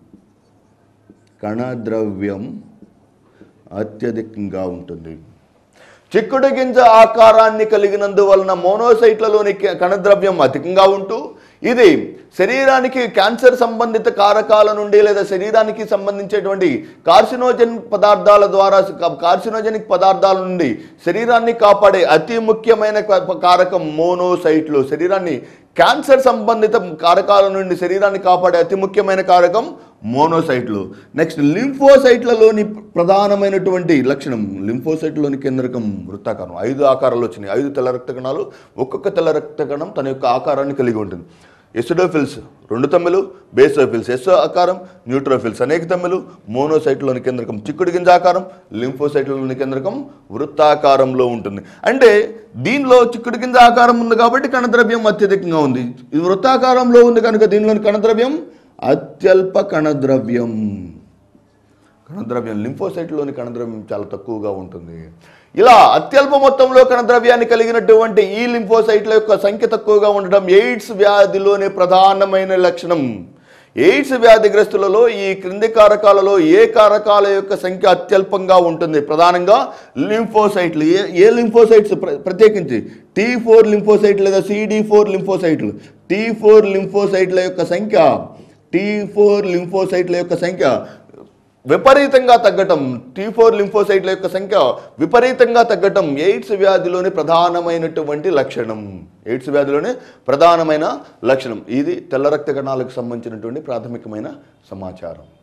కణద్రవ్యం అత్యధికంగా ఉంటుంది చిక్కుడు గింజ ఆకారాన్ని కలిగినందువలన మోనోసైట్లలోని క- కణద్రవ్యం అధికంగా ఉంటూ ఇది శరీరానికి క్యాన్సర్ సంబంధిత కారకాల నుండి లేదా శరీరానికి సంబంధించేటువంటి కార్సినోజన్ పదార్థాల ద్వారా కార్సినోజనిక్ పదార్థాల నుండి శరీరాన్ని కాపాడే అతి ముఖ్యమైన క- కారకం మోనోసైట్లు శరీరాన్ని క్యాన్సర్ సంబంధిత కారకాల నుండి శరీరాన్ని కాపాడే అతి ముఖ్యమైన కారకం మోనోసైట్లు నెక్స్ట్ లింఫోసైట్లలోని ప్రధానమైనటువంటి లక్షణం లింఫోసైట్లోని కేంద్రకం వృత్తాకారం ఐదు ఆకారాలు వచ్చినాయి ఐదు తెల్ల రక్త కణాలు ఒక్కొక్క తెల్ల రక్త కణం తన యొక్క ఆకారాన్ని కలిగి ఉంటుంది ఎసిడోఫిల్స్ రెండు తమ్మెలు బేసోఫిల్స్ ఎస్ ఆకారం న్యూట్రోఫిల్స్ అనేక తమ్మెలు మోనోసైట్లోని కేంద్రకం చిక్కుడు గింజ ఆకారం లింఫోసైట్లలోని కేంద్రకం వృత్తాకారంలో ఉంటుంది అంటే దీనిలో చిక్కుడు గింజ ఆకారం ఉంది కాబట్టి కణద్రవ్యం అత్యధికంగా ఉంది ఇది వృత్తాకారంలో ఉంది కనుక దీనిలోని కణద్రవ్యం అత్యల్ప కణద్రవ్యం కణద్రవ్యం లింఫోసైట్లోని కణద్రవ్యం చాలా తక్కువగా ఉంటుంది ఇలా అత్యల్ప మొత్తంలో కణద్రవ్యాన్ని కలిగినటువంటి ఈ లింఫోసైట్ల యొక్క సంఖ్య తక్కువగా ఉండడం ఎయిడ్స్ వ్యాధిలోని ప్రధానమైన లక్షణం ఎయిడ్స్ వ్యాధిగ్రస్తులలో ఈ క్రింది కారకాలలో ఏ కారకాల యొక్క సంఖ్య అత్యల్పంగా ఉంటుంది ప్రధానంగా లింఫోసైట్లు ఏ ఏ లింఫోసైట్స్ ప్ర- ప్రత్యేకించి టీ ఫోర్ లింఫోసైట్ లేదా సిడి ఫోర్ లింఫోసైట్లు టీ ఫోర్ లింఫోసైట్ల యొక్క సంఖ్య టీ ఫోర్ లింఫోసైట్ల యొక్క సంఖ్య విపరీతంగా తగ్గటం టీ ఫోర్ లింఫోసైట్ల యొక్క సంఖ్య విపరీతంగా తగ్గటం ఎయిడ్స్ వ్యాధిలోని ప్రధానమైనటువంటి లక్షణం ఎయిడ్స్ వ్యాధిలోని ప్రధానమైన లక్షణం ఇది తెల్ల రక్త కణాలకు సంబంధించినటువంటి ప్రాథమికమైన సమాచారం